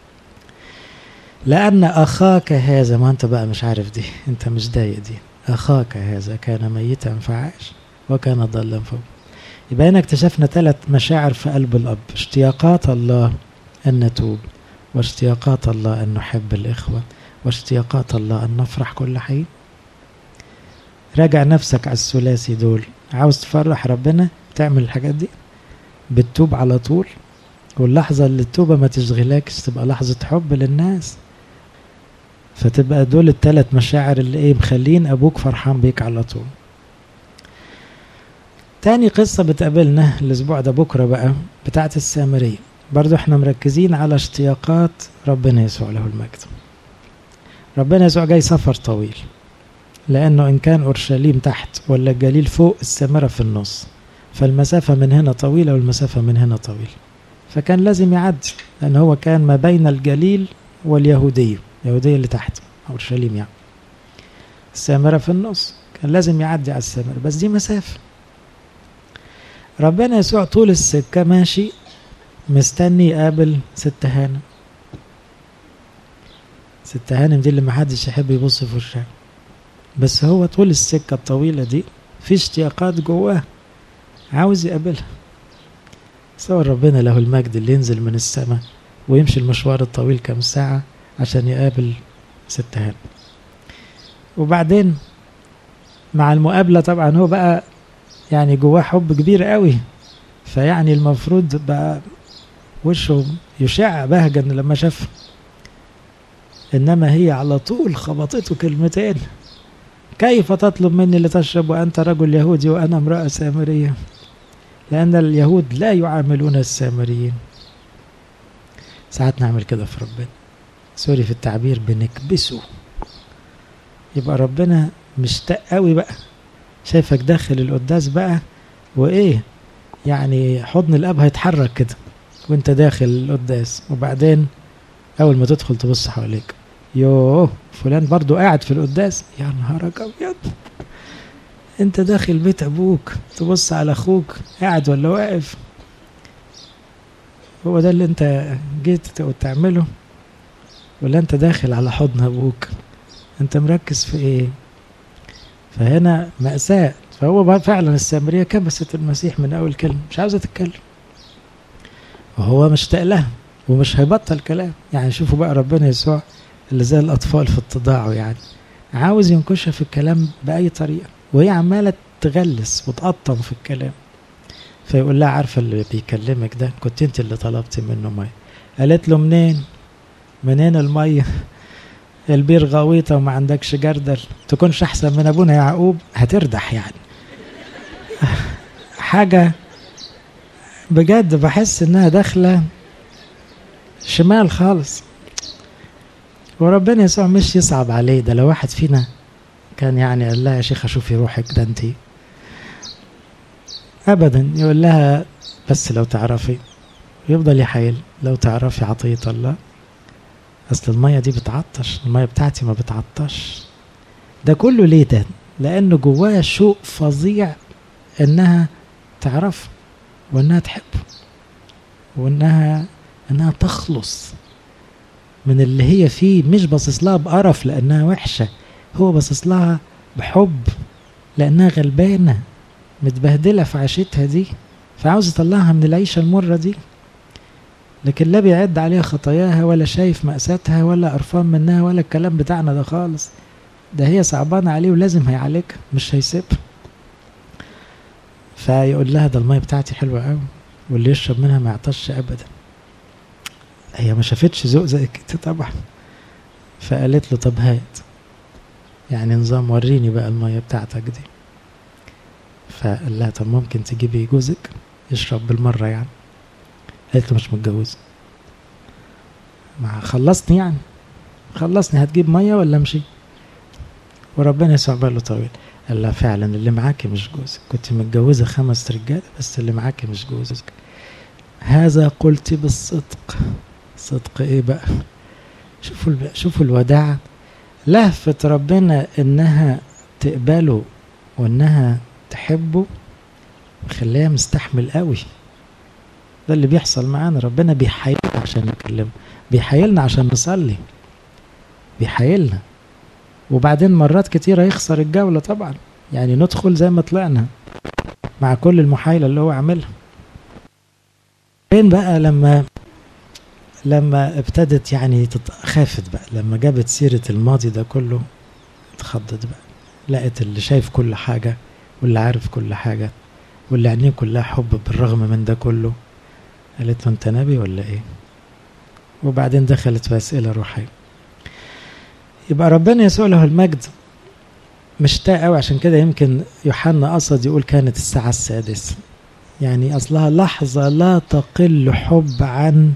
لأن أخاك هذا ما أنت بقى مش عارف دي أنت مش ضايق دي أخاك هذا كان ميتا فعاش وكان ضالا فوق يبقى هنا اكتشفنا ثلاث مشاعر في قلب الأب اشتياقات الله أن نتوب واشتياقات الله أن نحب الإخوة واشتياقات الله أن نفرح كل حين راجع نفسك على الثلاثي دول عاوز تفرح ربنا تعمل الحاجات دي بتتوب على طول واللحظة اللي التوبة ما تشغلكش تبقى لحظة حب للناس فتبقى دول التلات مشاعر اللي ايه مخلين ابوك فرحان بيك على طول تاني قصة بتقابلنا الاسبوع ده بكرة بقى بتاعت السامرية برضو احنا مركزين على اشتياقات ربنا يسوع له المجد ربنا يسوع جاي سفر طويل لانه ان كان اورشليم تحت ولا الجليل فوق السامرة في النص فالمسافة من هنا طويلة والمسافة من هنا طويلة فكان لازم يعدي لان هو كان ما بين الجليل واليهودية اليهودية اللي تحت اورشليم يعني السامرة في النص كان لازم يعدي على السامرة بس دي مسافة ربنا يسوع طول السكة ماشي مستني يقابل ست هانم ست هانم دي اللي محدش يحب يبص في وشها بس هو طول السكة الطويلة دي في اشتياقات جواه عاوز يقابلها صور ربنا له المجد اللي ينزل من السماء ويمشي المشوار الطويل كام ساعة عشان يقابل ست هانم وبعدين مع المقابلة طبعا هو بقى يعني جواه حب كبير قوي فيعني المفروض بقى وشه يشع بهجا لما شافها انما هي على طول خبطته كلمتين كيف تطلب مني لتشرب وانت رجل يهودي وانا امراه سامريه لان اليهود لا يعاملون السامريين ساعات نعمل كده في ربنا سوري في التعبير بنكبسه يبقى ربنا مشتاق قوي بقى شايفك داخل القداس بقى وايه يعني حضن الاب هيتحرك كده وانت داخل القداس وبعدين اول ما تدخل تبص حواليك يوه فلان برضو قاعد في القداس يا نهارك ابيض انت داخل بيت ابوك تبص على اخوك قاعد ولا واقف هو ده اللي انت جيت تعمله ولا انت داخل على حضن ابوك انت مركز في ايه فهنا مأساة فهو فعلا السامرية كبست المسيح من أول كلمة مش عاوزة تتكلم وهو مشتاق لها ومش هيبطل كلام يعني شوفوا بقى ربنا يسوع اللي زي الأطفال في اتضاعه يعني عاوز ينكشها في الكلام بأي طريقة وهي عمالة تغلس وتقطم في الكلام فيقول لها عارفة اللي بيكلمك ده كنت انت اللي طلبتي منه مية قالت له منين منين المية البير غويطة وما عندكش جردل تكونش أحسن من أبونا يعقوب هتردح يعني حاجة بجد بحس إنها داخلة شمال خالص وربنا يسوع مش يصعب عليه ده لو واحد فينا كان يعني قال لها يا شيخة شوفي روحك ده انت أبدا يقول لها بس لو تعرفي يفضل يحايل لو تعرفي عطية الله اصل الميه دي بتعطش الميه بتاعتي ما بتعطش ده كله ليه ده لانه جواها شوق فظيع انها تعرف وانها تحبه وانها انها تخلص من اللي هي فيه مش باصص لها بقرف لانها وحشه هو باصص لها بحب لانها غلبانه متبهدله في عيشتها دي فعاوز يطلعها من العيشه المره دي لكن لا بيعد عليها خطاياها ولا شايف مأساتها ولا قرفان منها ولا الكلام بتاعنا ده خالص ده هي صعبانة عليه ولازم هيعالجها مش هيسيبها فيقول لها ده المية بتاعتي حلوة قوي واللي يشرب منها ما يعطش أبدا هي ما شافتش ذوق زي كده طبعا فقالت له طب هات يعني نظام وريني بقى المية بتاعتك دي فقال لها طب ممكن تجيبي جوزك يشرب بالمرة يعني قالت له مش متجوزة ما خلصني يعني خلصني هتجيب مية ولا امشي وربنا يسوع باله طويل قال لها فعلا اللي معاكي مش جوزك كنت متجوزة خمس رجال بس اللي معاكي مش جوزك هذا قلت بالصدق صدق ايه بقى شوفوا شوفوا الوداع لهفة ربنا انها تقبله وانها تحبه خليها مستحمل قوي ده اللي بيحصل معانا ربنا بيحايلنا عشان نكلمه بيحايلنا عشان نصلي بيحايلنا وبعدين مرات كتيرة يخسر الجولة طبعا يعني ندخل زي ما طلعنا مع كل المحايلة اللي هو عاملها فين بقى لما لما ابتدت يعني خافت بقى لما جابت سيرة الماضي ده كله اتخضت بقى لقت اللي شايف كل حاجة واللي عارف كل حاجة واللي عينيه كلها حب بالرغم من ده كله قالت له انت نبي ولا ايه وبعدين دخلت في اسئله روحيه يبقى ربنا يسوع له المجد مشتاق قوي عشان كده يمكن يوحنا قصد يقول كانت الساعه السادسه يعني اصلها لحظه لا تقل حب عن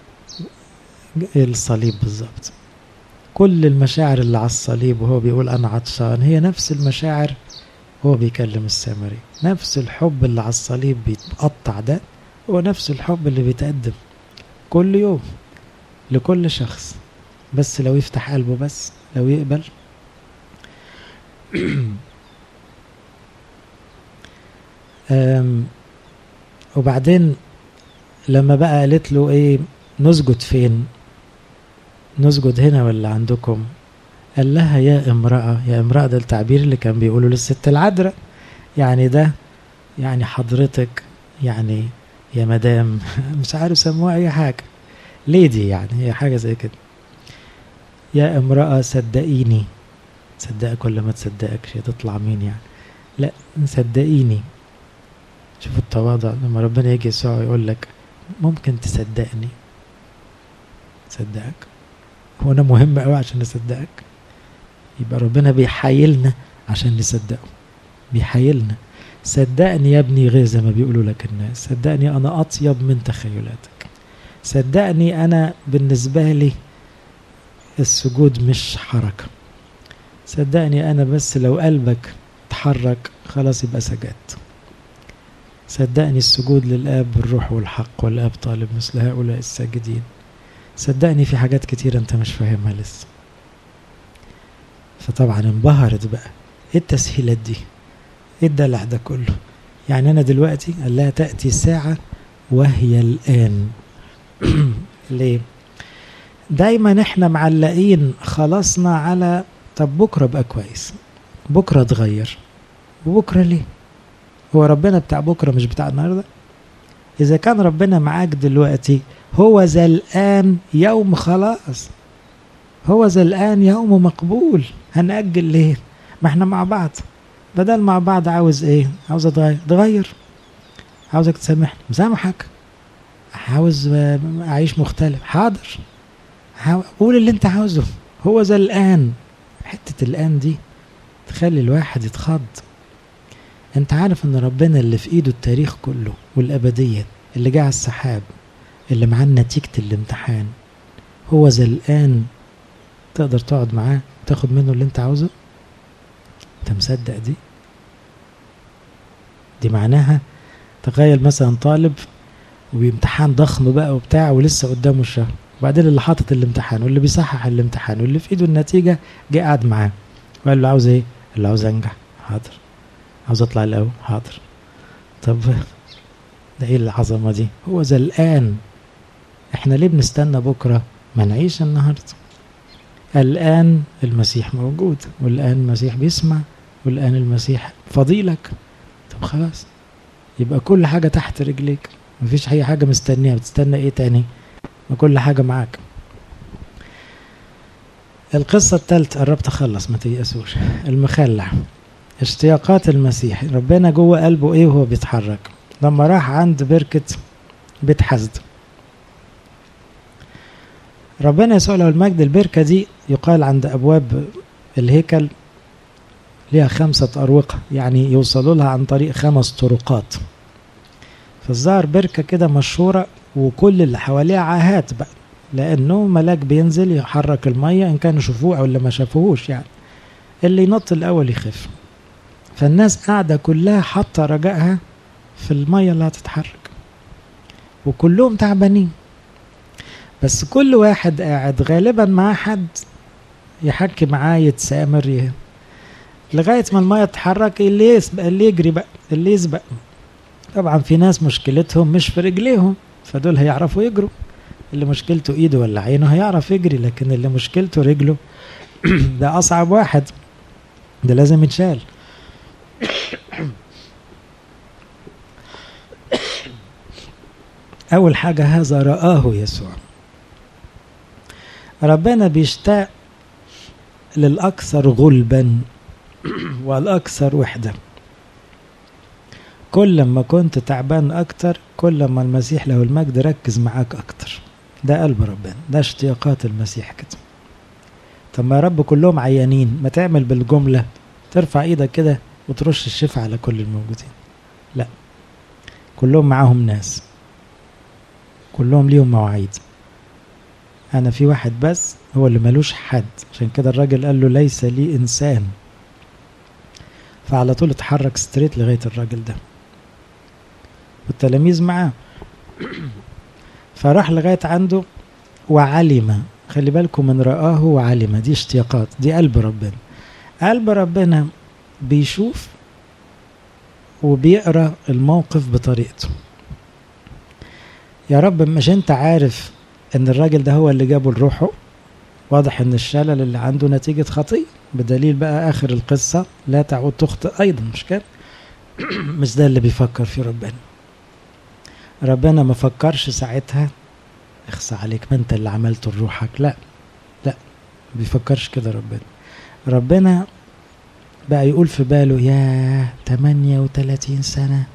الصليب بالظبط كل المشاعر اللي على الصليب وهو بيقول انا عطشان هي نفس المشاعر هو بيكلم السامري نفس الحب اللي على الصليب بيتقطع ده هو نفس الحب اللي بيتقدم كل يوم لكل شخص بس لو يفتح قلبه بس لو يقبل وبعدين لما بقى قالت له ايه نسجد فين نسجد هنا ولا عندكم قال لها يا امرأة يا امرأة ده التعبير اللي كان بيقوله للست العذراء يعني ده يعني حضرتك يعني يا مدام مش عارف سموها اي حاجة ليدي يعني هي حاجة زي كده يا امرأة صدقيني صدقك ولا ما تصدقكش تطلع مين يعني لا صدقيني شوفوا التواضع لما ربنا يجي يسوع يقول لك ممكن تصدقني صدقك هو انا مهم قوي عشان اصدقك يبقى ربنا بيحايلنا عشان نصدقه بيحايلنا صدقني يا ابني غير زي ما بيقولوا لك الناس صدقني انا اطيب من تخيلاتك صدقني انا بالنسبه لي السجود مش حركه صدقني انا بس لو قلبك اتحرك خلاص يبقى سجدت صدقني السجود للاب بالروح والحق والاب طالب مثل هؤلاء الساجدين صدقني في حاجات كتير انت مش فاهمها لسه فطبعا انبهرت بقى ايه التسهيلات دي ايه الدلع ده كله يعني انا دلوقتي قال لها تاتي ساعه وهي الان ليه دايما احنا معلقين خلصنا على طب بكره بقى كويس بكره اتغير وبكره ليه هو ربنا بتاع بكره مش بتاع النهارده اذا كان ربنا معاك دلوقتي هو ذا الان يوم خلاص هو ذا الان يوم مقبول هنأجل ليه ما احنا مع بعض بدل مع بعض عاوز ايه عاوز اتغير اتغير عاوزك تسامحني مسامحك عاوز اعيش مختلف حاضر قول اللي انت عاوزه هو ذا الان حتة الان دي تخلي الواحد يتخض انت عارف ان ربنا اللي في ايده التاريخ كله والابدية اللي جه على السحاب اللي معاه نتيجة الامتحان هو ذا الان تقدر تقعد معاه تاخد منه اللي انت عاوزه انت مصدق دي دي معناها تخيل مثلا طالب وبامتحان ضخم بقى وبتاع ولسه قدامه الشهر وبعدين اللي حاطط الامتحان واللي بيصحح الامتحان واللي في ايده النتيجة جه قاعد معاه وقال له عاوز ايه؟ قال له عاوز انجح حاضر عاوز اطلع الاول حاضر طب ده ايه العظمة دي؟ هو ذا الان احنا ليه بنستنى بكرة؟ ما نعيش النهارده الآن المسيح موجود والآن المسيح بيسمع والآن المسيح فضيلك طب خلاص يبقى كل حاجة تحت رجليك مفيش أي حاجة مستنيها بتستنى إيه تاني ما كل حاجة معاك القصة الثالثة قربت أخلص ما تيأسوش المخلع اشتياقات المسيح ربنا جوه قلبه إيه وهو بيتحرك لما راح عند بركة بيت حزد ربنا يسوع له المجد البركة دي يقال عند أبواب الهيكل ليها خمسة أروقة يعني يوصلوا لها عن طريق خمس طرقات فالظاهر بركة كده مشهورة وكل اللي حواليها عاهات بقى لأنه ملاك بينزل يحرك المية إن كانوا شافوه أو اللي ما شافوهوش يعني اللي ينط الأول يخف فالناس قاعدة كلها حاطة رجائها في المية اللي هتتحرك وكلهم تعبانين بس كل واحد قاعد غالبا مع حد يحكي معاه يتسامر يه. لغايه ما الميه تتحرك اللي يسبق اللي يجري بقى اللي يسبق طبعا في ناس مشكلتهم مش في رجليهم فدول هيعرفوا يجروا اللي مشكلته ايده ولا عينه هيعرف يجري لكن اللي مشكلته رجله ده اصعب واحد ده لازم يتشال اول حاجه هذا رآه يسوع ربنا بيشتاق للاكثر غلبا والاكثر وحده كل ما كنت تعبان اكتر كل ما المسيح له المجد ركز معاك اكتر ده قلب ربنا ده اشتياقات المسيح كده طب ما يا رب كلهم عيانين ما تعمل بالجمله ترفع ايدك كده وترش الشفاء على كل الموجودين لا كلهم معاهم ناس كلهم ليهم مواعيد انا في واحد بس هو اللي ملوش حد عشان كده الراجل قال له ليس لي انسان فعلى طول اتحرك ستريت لغايه الراجل ده والتلاميذ معاه فراح لغايه عنده وعلم خلي بالكم من رآه وعلم دي اشتياقات دي قلب ربنا قلب ربنا بيشوف وبيقرا الموقف بطريقته يا رب مش انت عارف ان الراجل ده هو اللي جابه لروحه واضح ان الشلل اللي عنده نتيجة خطية بدليل بقى اخر القصة لا تعود تخطئ ايضا مش كده مش ده اللي بيفكر فيه ربنا ربنا ما فكرش ساعتها اخصى عليك ما انت اللي عملته لروحك لا لا بيفكرش كده ربنا ربنا بقى يقول في باله يا 38 سنة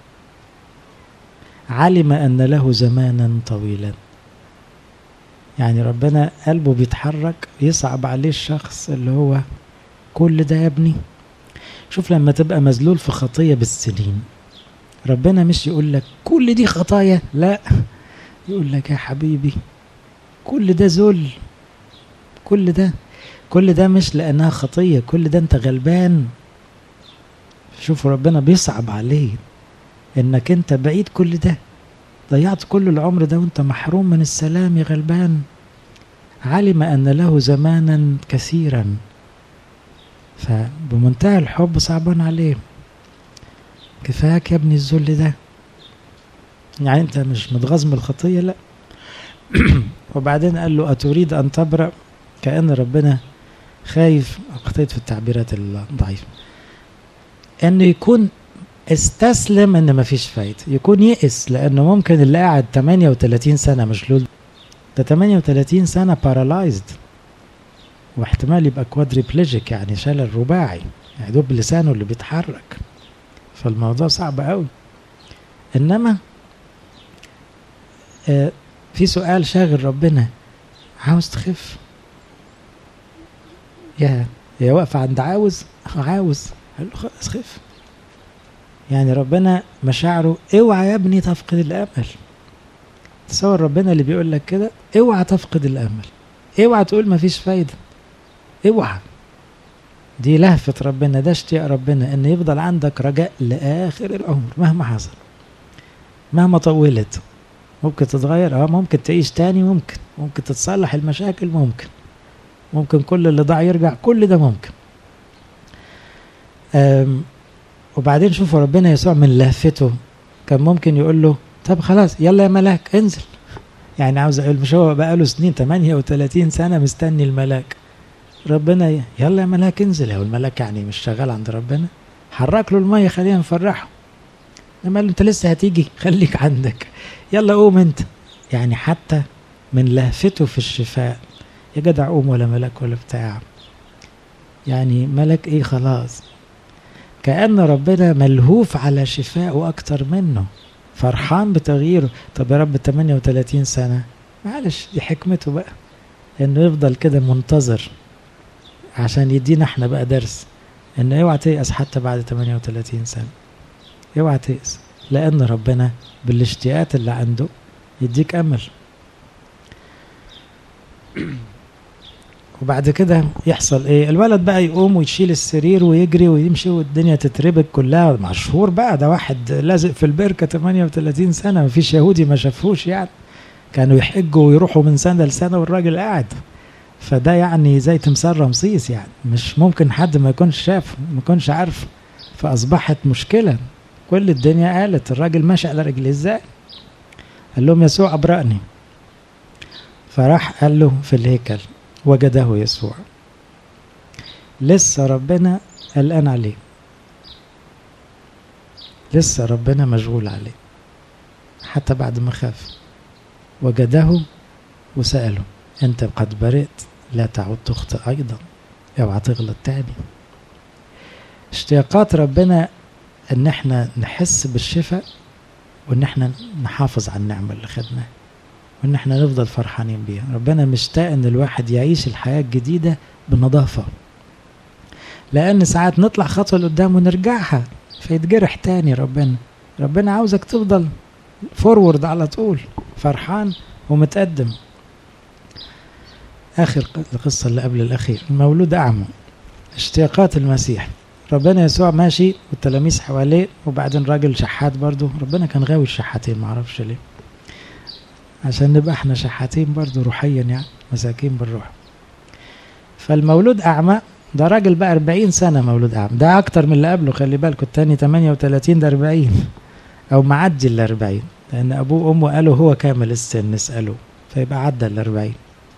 علم أن له زمانا طويلا يعني ربنا قلبه بيتحرك يصعب عليه الشخص اللي هو كل ده يا ابني شوف لما تبقى مذلول في خطية بالسنين ربنا مش يقول لك كل دي خطايا لا يقول لك يا حبيبي كل ده ذل كل ده كل ده مش لأنها خطية كل ده أنت غلبان شوفوا ربنا بيصعب عليه إنك أنت بعيد كل ده ضيعت كل العمر ده وأنت محروم من السلام يا غلبان علم أن له زمانا كثيرا فبمنتهى الحب صعبان عليه كفاك يا ابني الذل ده يعني انت مش متغاظ من الخطيه لا وبعدين قال له اتريد ان تبرأ كأن ربنا خايف اخطيت في التعبيرات الضعيفه انه يكون استسلم ان مفيش فايده يكون يئس لانه ممكن اللي قاعد 38 سنه مشلول ده 38 سنه بارالايزد واحتمال يبقى كوادريبليجيك يعني شلل رباعي يعني دوب لسانه اللي بيتحرك فالموضوع صعب قوي انما آه في سؤال شاغل ربنا عاوز تخف يا هي واقفة عند عاوز عاوز قال له خلاص خف يعني ربنا مشاعره اوعى يا ابني تفقد الامل تصور ربنا اللي بيقول لك كده اوعى تفقد الامل اوعى تقول مفيش فايده اوعى دي لهفة ربنا ده اشتياق ربنا ان يفضل عندك رجاء لاخر العمر مهما حصل مهما طولت ممكن تتغير اه ممكن تعيش تاني ممكن ممكن تتصلح المشاكل ممكن ممكن كل اللي ضاع يرجع كل ده ممكن وبعدين شوفوا ربنا يسوع من لهفته كان ممكن يقول له طب خلاص يلا يا ملاك انزل يعني عاوز اقول مش هو بقى له سنين 38 سنه مستني الملاك ربنا يلا يا ملاك انزل هو الملاك يعني مش شغال عند ربنا حرك له الميه خلينا نفرحه لما قال له انت لسه هتيجي خليك عندك يلا قوم انت يعني حتى من لهفته في الشفاء يا جدع قوم ولا ملاك ولا بتاع يعني ملك ايه خلاص كأن ربنا ملهوف على شفائه أكتر منه فرحان بتغييره طب يا رب 38 سنة معلش دي حكمته بقى انه يفضل كده منتظر عشان يدينا احنا بقى درس ان اوعى تيأس حتى بعد 38 سنة اوعى تيأس لان ربنا بالاشتياقات اللي عنده يديك امل وبعد كده يحصل ايه الولد بقى يقوم ويشيل السرير ويجري ويمشي والدنيا تتربك كلها مشهور بقى ده واحد لازق في البركه 38 سنه مفيش يهودي ما شافوش يعني كانوا يحجوا ويروحوا من سنه لسنه والراجل قاعد فده يعني زي تمثال رمسيس يعني مش ممكن حد ما يكونش شافه ما يكونش عارفه فاصبحت مشكله كل الدنيا قالت الراجل ماشي على رجليه ازاي قال لهم يسوع أبرأني فراح قال له في الهيكل وجده يسوع لسه ربنا قلقان عليه لسه ربنا مشغول عليه حتى بعد ما خاف وجده وسأله أنت قد برئت لا تعود تخطئ أيضا اوعى تغلط تاني اشتياقات ربنا ان احنا نحس بالشفاء وان احنا نحافظ على النعمة اللي خدناها وان احنا نفضل فرحانين بيها ربنا مشتاق ان الواحد يعيش الحياة الجديدة بنظافة لان ساعات نطلع خطوة لقدام ونرجعها فيتجرح تاني ربنا ربنا عاوزك تفضل فورورد على طول فرحان ومتقدم اخر القصة اللي قبل الاخير المولود اعمى اشتياقات المسيح ربنا يسوع ماشي والتلاميذ حواليه وبعدين راجل شحات برضه ربنا كان غاوي الشحاتين معرفش ليه عشان نبقى احنا شحاتين برضه روحيا يعني مساكين بالروح فالمولود أعمى ده راجل بقى 40 سنة مولود أعمى ده أكتر من اللي قبله خلي بالكم التاني 38 ده 40 أو معدي ال 40 لأن أبوه وأمه قالوا هو كامل السن نسأله فيبقى عدى ال 40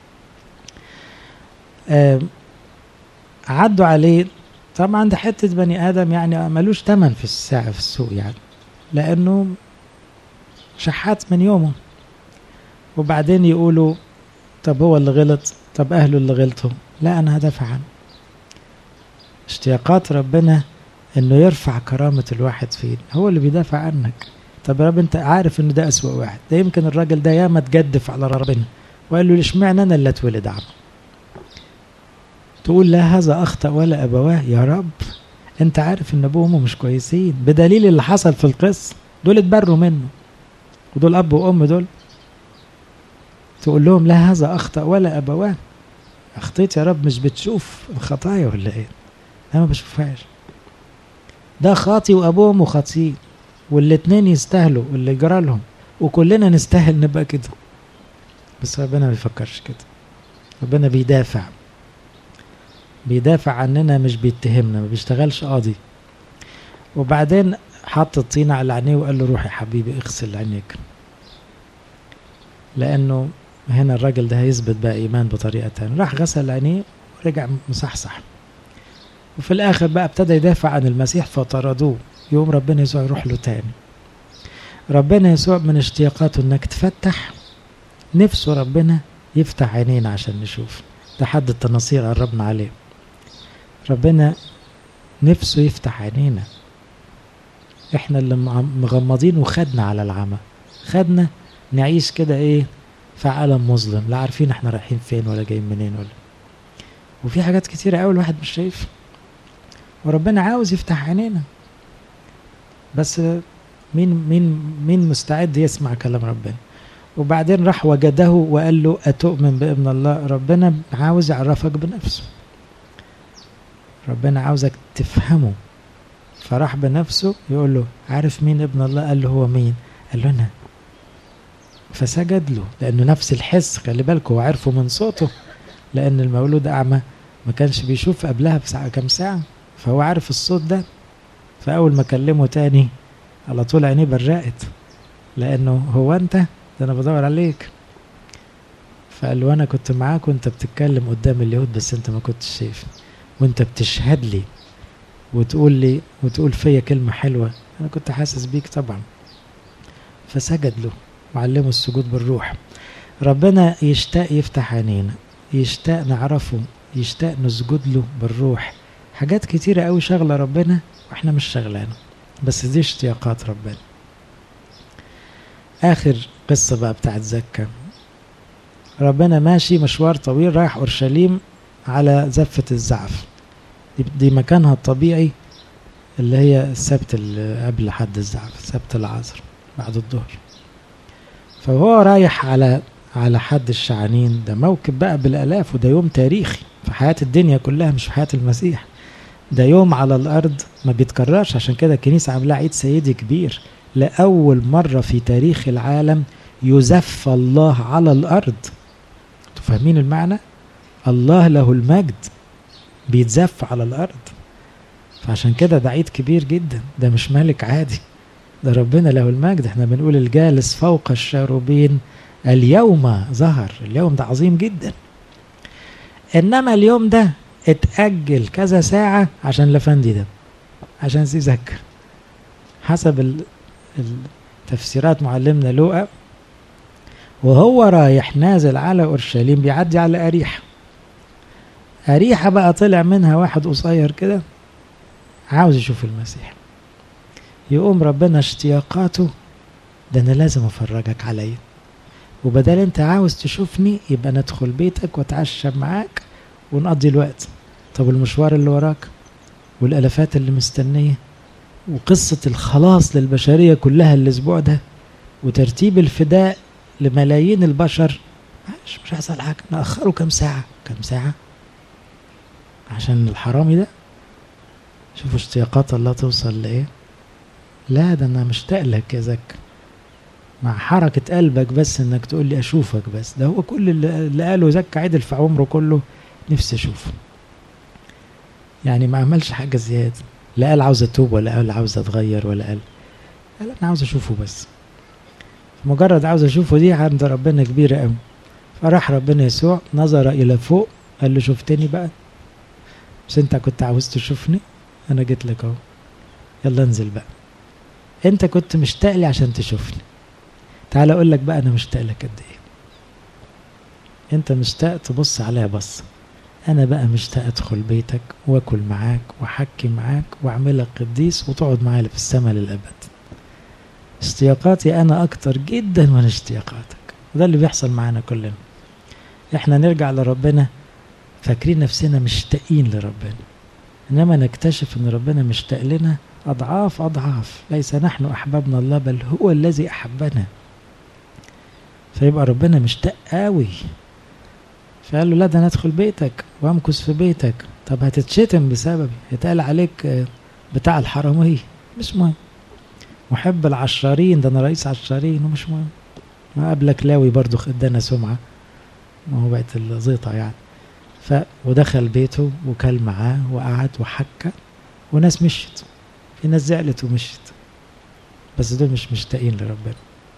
آه عدوا عليه طبعا ده حتة بني آدم يعني ملوش تمن في الساعة في السوق يعني لأنه شحات من يومه وبعدين يقولوا طب هو اللي غلط طب أهله اللي غلطوا لا أنا هدافع عنه اشتياقات ربنا انه يرفع كرامة الواحد فين هو اللي بيدافع عنك طب يا رب انت عارف انه ده اسوأ واحد ده يمكن الراجل ده ياما تجدف على ربنا وقال له ليش معنى انا اللي اتولد عم تقول لا هذا اخطأ ولا ابواه يا رب انت عارف ان ابوه وامه مش كويسين بدليل اللي حصل في القصة دول اتبروا منه ودول اب وام دول تقول لهم لا هذا اخطأ ولا ابواه اخطيت يا رب مش بتشوف الخطايا ولا ايه انا ما بشوفهاش ده خاطي وابوهم خاطئين والاتنين يستاهلوا اللي جرى لهم وكلنا نستاهل نبقى كده بس ربنا ما بيفكرش كده ربنا بيدافع بيدافع عننا مش بيتهمنا ما بيشتغلش قاضي وبعدين حط الطينة على عينيه وقال له روح يا حبيبي اغسل عينيك لانه هنا الراجل ده هيثبت بقى ايمان بطريقة تانية راح غسل عينيه ورجع مصحصح وفي الاخر بقى ابتدى يدافع عن المسيح فطردوه يوم ربنا يسوع يروح له تاني ربنا يسوع من اشتياقاته انك تفتح نفسه ربنا يفتح عينينا عشان نشوف ده حد التناصير قربنا عليه ربنا نفسه يفتح عينينا احنا اللي مغمضين وخدنا على العمى خدنا نعيش كده ايه في عالم مظلم لا عارفين احنا رايحين فين ولا جايين منين ولا وفي حاجات كتيرة قوي الواحد مش شايفها وربنا عاوز يفتح عينينا بس مين مين مين مستعد يسمع كلام ربنا وبعدين راح وجده وقال له أتؤمن بابن الله ربنا عاوز يعرفك بنفسه ربنا عاوزك تفهمه فراح بنفسه يقول له عارف مين ابن الله قال له هو مين قال له أنا فسجد له لأنه نفس الحس خلي بالكوا هو عرفه من صوته لأن المولود أعمى ما كانش بيشوف قبلها بساعة كام ساعة فهو عارف الصوت ده فأول ما كلمه تاني على طول عينيه برقت لأنه هو أنت ده أنا بدور عليك فقال له أنا كنت معاك وأنت بتتكلم قدام اليهود بس أنت ما كنتش شايف وأنت بتشهد لي وتقول لي وتقول فيا كلمة حلوة أنا كنت حاسس بيك طبعا فسجد له وعلمه السجود بالروح ربنا يشتاق يفتح عينينا يشتاق نعرفه يشتاق نسجد له بالروح حاجات كتيرة قوي شغلة ربنا واحنا مش شغلانه بس دي اشتياقات ربنا آخر قصة بقى بتاعت زكا ربنا ماشي مشوار طويل رايح أورشليم على زفة الزعف دي, دي مكانها الطبيعي اللي هي السبت اللي قبل حد الزعف سبت العصر بعد الظهر فهو رايح على على حد الشعانين ده موكب بقى بالآلاف وده يوم تاريخي في حياة الدنيا كلها مش في حياة المسيح ده يوم على الأرض ما بيتكررش عشان كده الكنيسة عاملاه عيد سيدي كبير لأول مرة في تاريخ العالم يزف الله على الأرض فاهمين المعنى؟ الله له المجد بيتزف على الأرض فعشان كده ده عيد كبير جدا ده مش ملك عادي ده ربنا له المجد احنا بنقول الجالس فوق الشاروبين اليوم ظهر اليوم ده عظيم جدا انما اليوم ده اتأجل كذا ساعة عشان الافندي ده عشان سيذكر حسب التفسيرات معلمنا لوقا وهو رايح نازل على اورشليم بيعدي على اريحه اريحه بقى طلع منها واحد قصير كده عاوز يشوف المسيح يقوم ربنا اشتياقاته ده انا لازم افرجك عليا وبدل انت عاوز تشوفني يبقى ندخل بيتك واتعشى معاك ونقضي الوقت طب المشوار اللي وراك والالافات اللي مستنيه وقصة الخلاص للبشرية كلها الأسبوع ده وترتيب الفداء لملايين البشر مش مش هيحصل حاجة نأخره كام ساعة كام ساعة عشان الحرامي ده شوفوا اشتياقات الله توصل لإيه لا ده أنا مشتاق لك يا زك مع حركة قلبك بس إنك تقول لي أشوفك بس ده هو كل اللي قاله زك عدل في عمره كله نفسي أشوفه يعني ما عملش حاجة زيادة لا قال عاوز اتوب ولا قال عاوز اتغير ولا قال قال انا عاوز اشوفه بس مجرد عاوز اشوفه دي عند ربنا كبيره قوي فراح ربنا يسوع نظر الى فوق قال له شفتني بقى مش انت كنت عاوز تشوفني انا جيت لك اهو يلا انزل بقى انت كنت مشتاق لي عشان تشوفني تعال اقول لك بقى انا مشتاق لك قد ايه انت مشتاق تبص عليا بصه انا بقى مشتاق ادخل بيتك واكل معاك واحكي معاك واعملك قديس وتقعد معايا في السماء للابد اشتياقاتي انا اكتر جدا من اشتياقاتك وده اللي بيحصل معانا كلنا احنا نرجع لربنا فاكرين نفسنا مشتاقين لربنا انما نكتشف ان ربنا مشتاق لنا اضعاف اضعاف ليس نحن احببنا الله بل هو الذي احبنا فيبقى ربنا مشتاق قوي فقال له لا ده انا ادخل بيتك وامكث في بيتك طب هتتشتم بسببي يتقال عليك بتاع الحرامية مش مهم محب العشارين ده انا رئيس عشارين ومش مهم ما قبلك لاوي برضو ادانا سمعة ما هو بقت الزيطة يعني ف ودخل بيته وكل معاه وقعد وحكى وناس مشت في ناس زعلت ومشت بس دول مش مشتاقين لربنا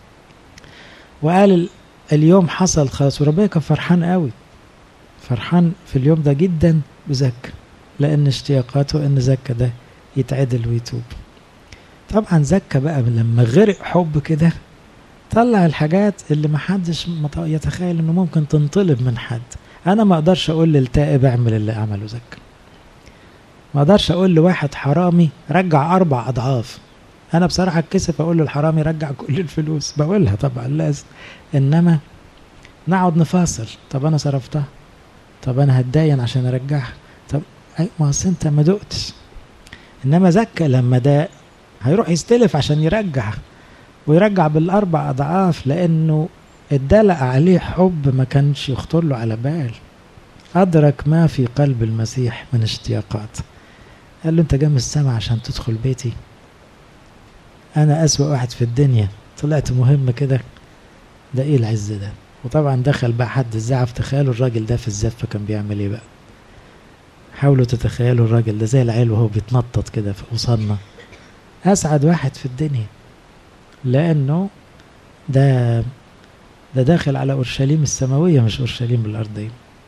وقال اليوم حصل خلاص وربنا كان فرحان قوي فرحان في اليوم ده جدا بزكا لأن اشتياقاته إن زكا ده يتعدل ويتوب طبعا زكا بقى لما غرق حب كده طلع الحاجات اللي محدش يتخيل انه ممكن تنطلب من حد انا ما اقدرش اقول للتائب اعمل اللي عمله زكا ما اقدرش اقول لواحد حرامي رجع اربع اضعاف انا بصراحه اتكسف اقول للحرامي رجع كل الفلوس بقولها طبعا لازم انما نقعد نفاصل طب انا صرفتها طب انا هتداين عشان ارجعها طب اي ما اصل انت ما دقتش انما زكى لما ده هيروح يستلف عشان يرجع ويرجع بالاربع اضعاف لانه اتدلق عليه حب ما كانش يخطر له على بال ادرك ما في قلب المسيح من اشتياقات قال له انت جاي من السما عشان تدخل بيتي انا اسوأ واحد في الدنيا طلعت مهم كده ده ايه العز ده وطبعا دخل بقى حد الزعف تخيلوا الراجل ده في الزفة كان بيعمل ايه بقى حاولوا تتخيلوا الراجل ده زي العيل وهو بيتنطط كده في وصلنا اسعد واحد في الدنيا لانه ده ده داخل على اورشليم السماويه مش اورشليم الارضيه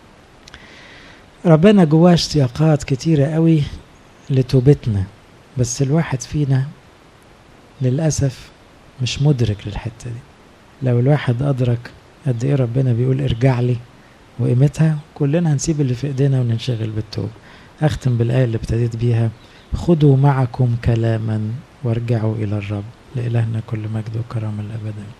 ربنا جواه اشتياقات كتيره قوي لتوبتنا بس الواحد فينا للاسف مش مدرك للحته دي لو الواحد ادرك قد ايه ربنا بيقول ارجع لي وقيمتها كلنا هنسيب اللي في ايدينا وننشغل بالتوب اختم بالايه اللي ابتديت بيها خذوا معكم كلاما وارجعوا الى الرب لالهنا كل مجد وكرامه الابد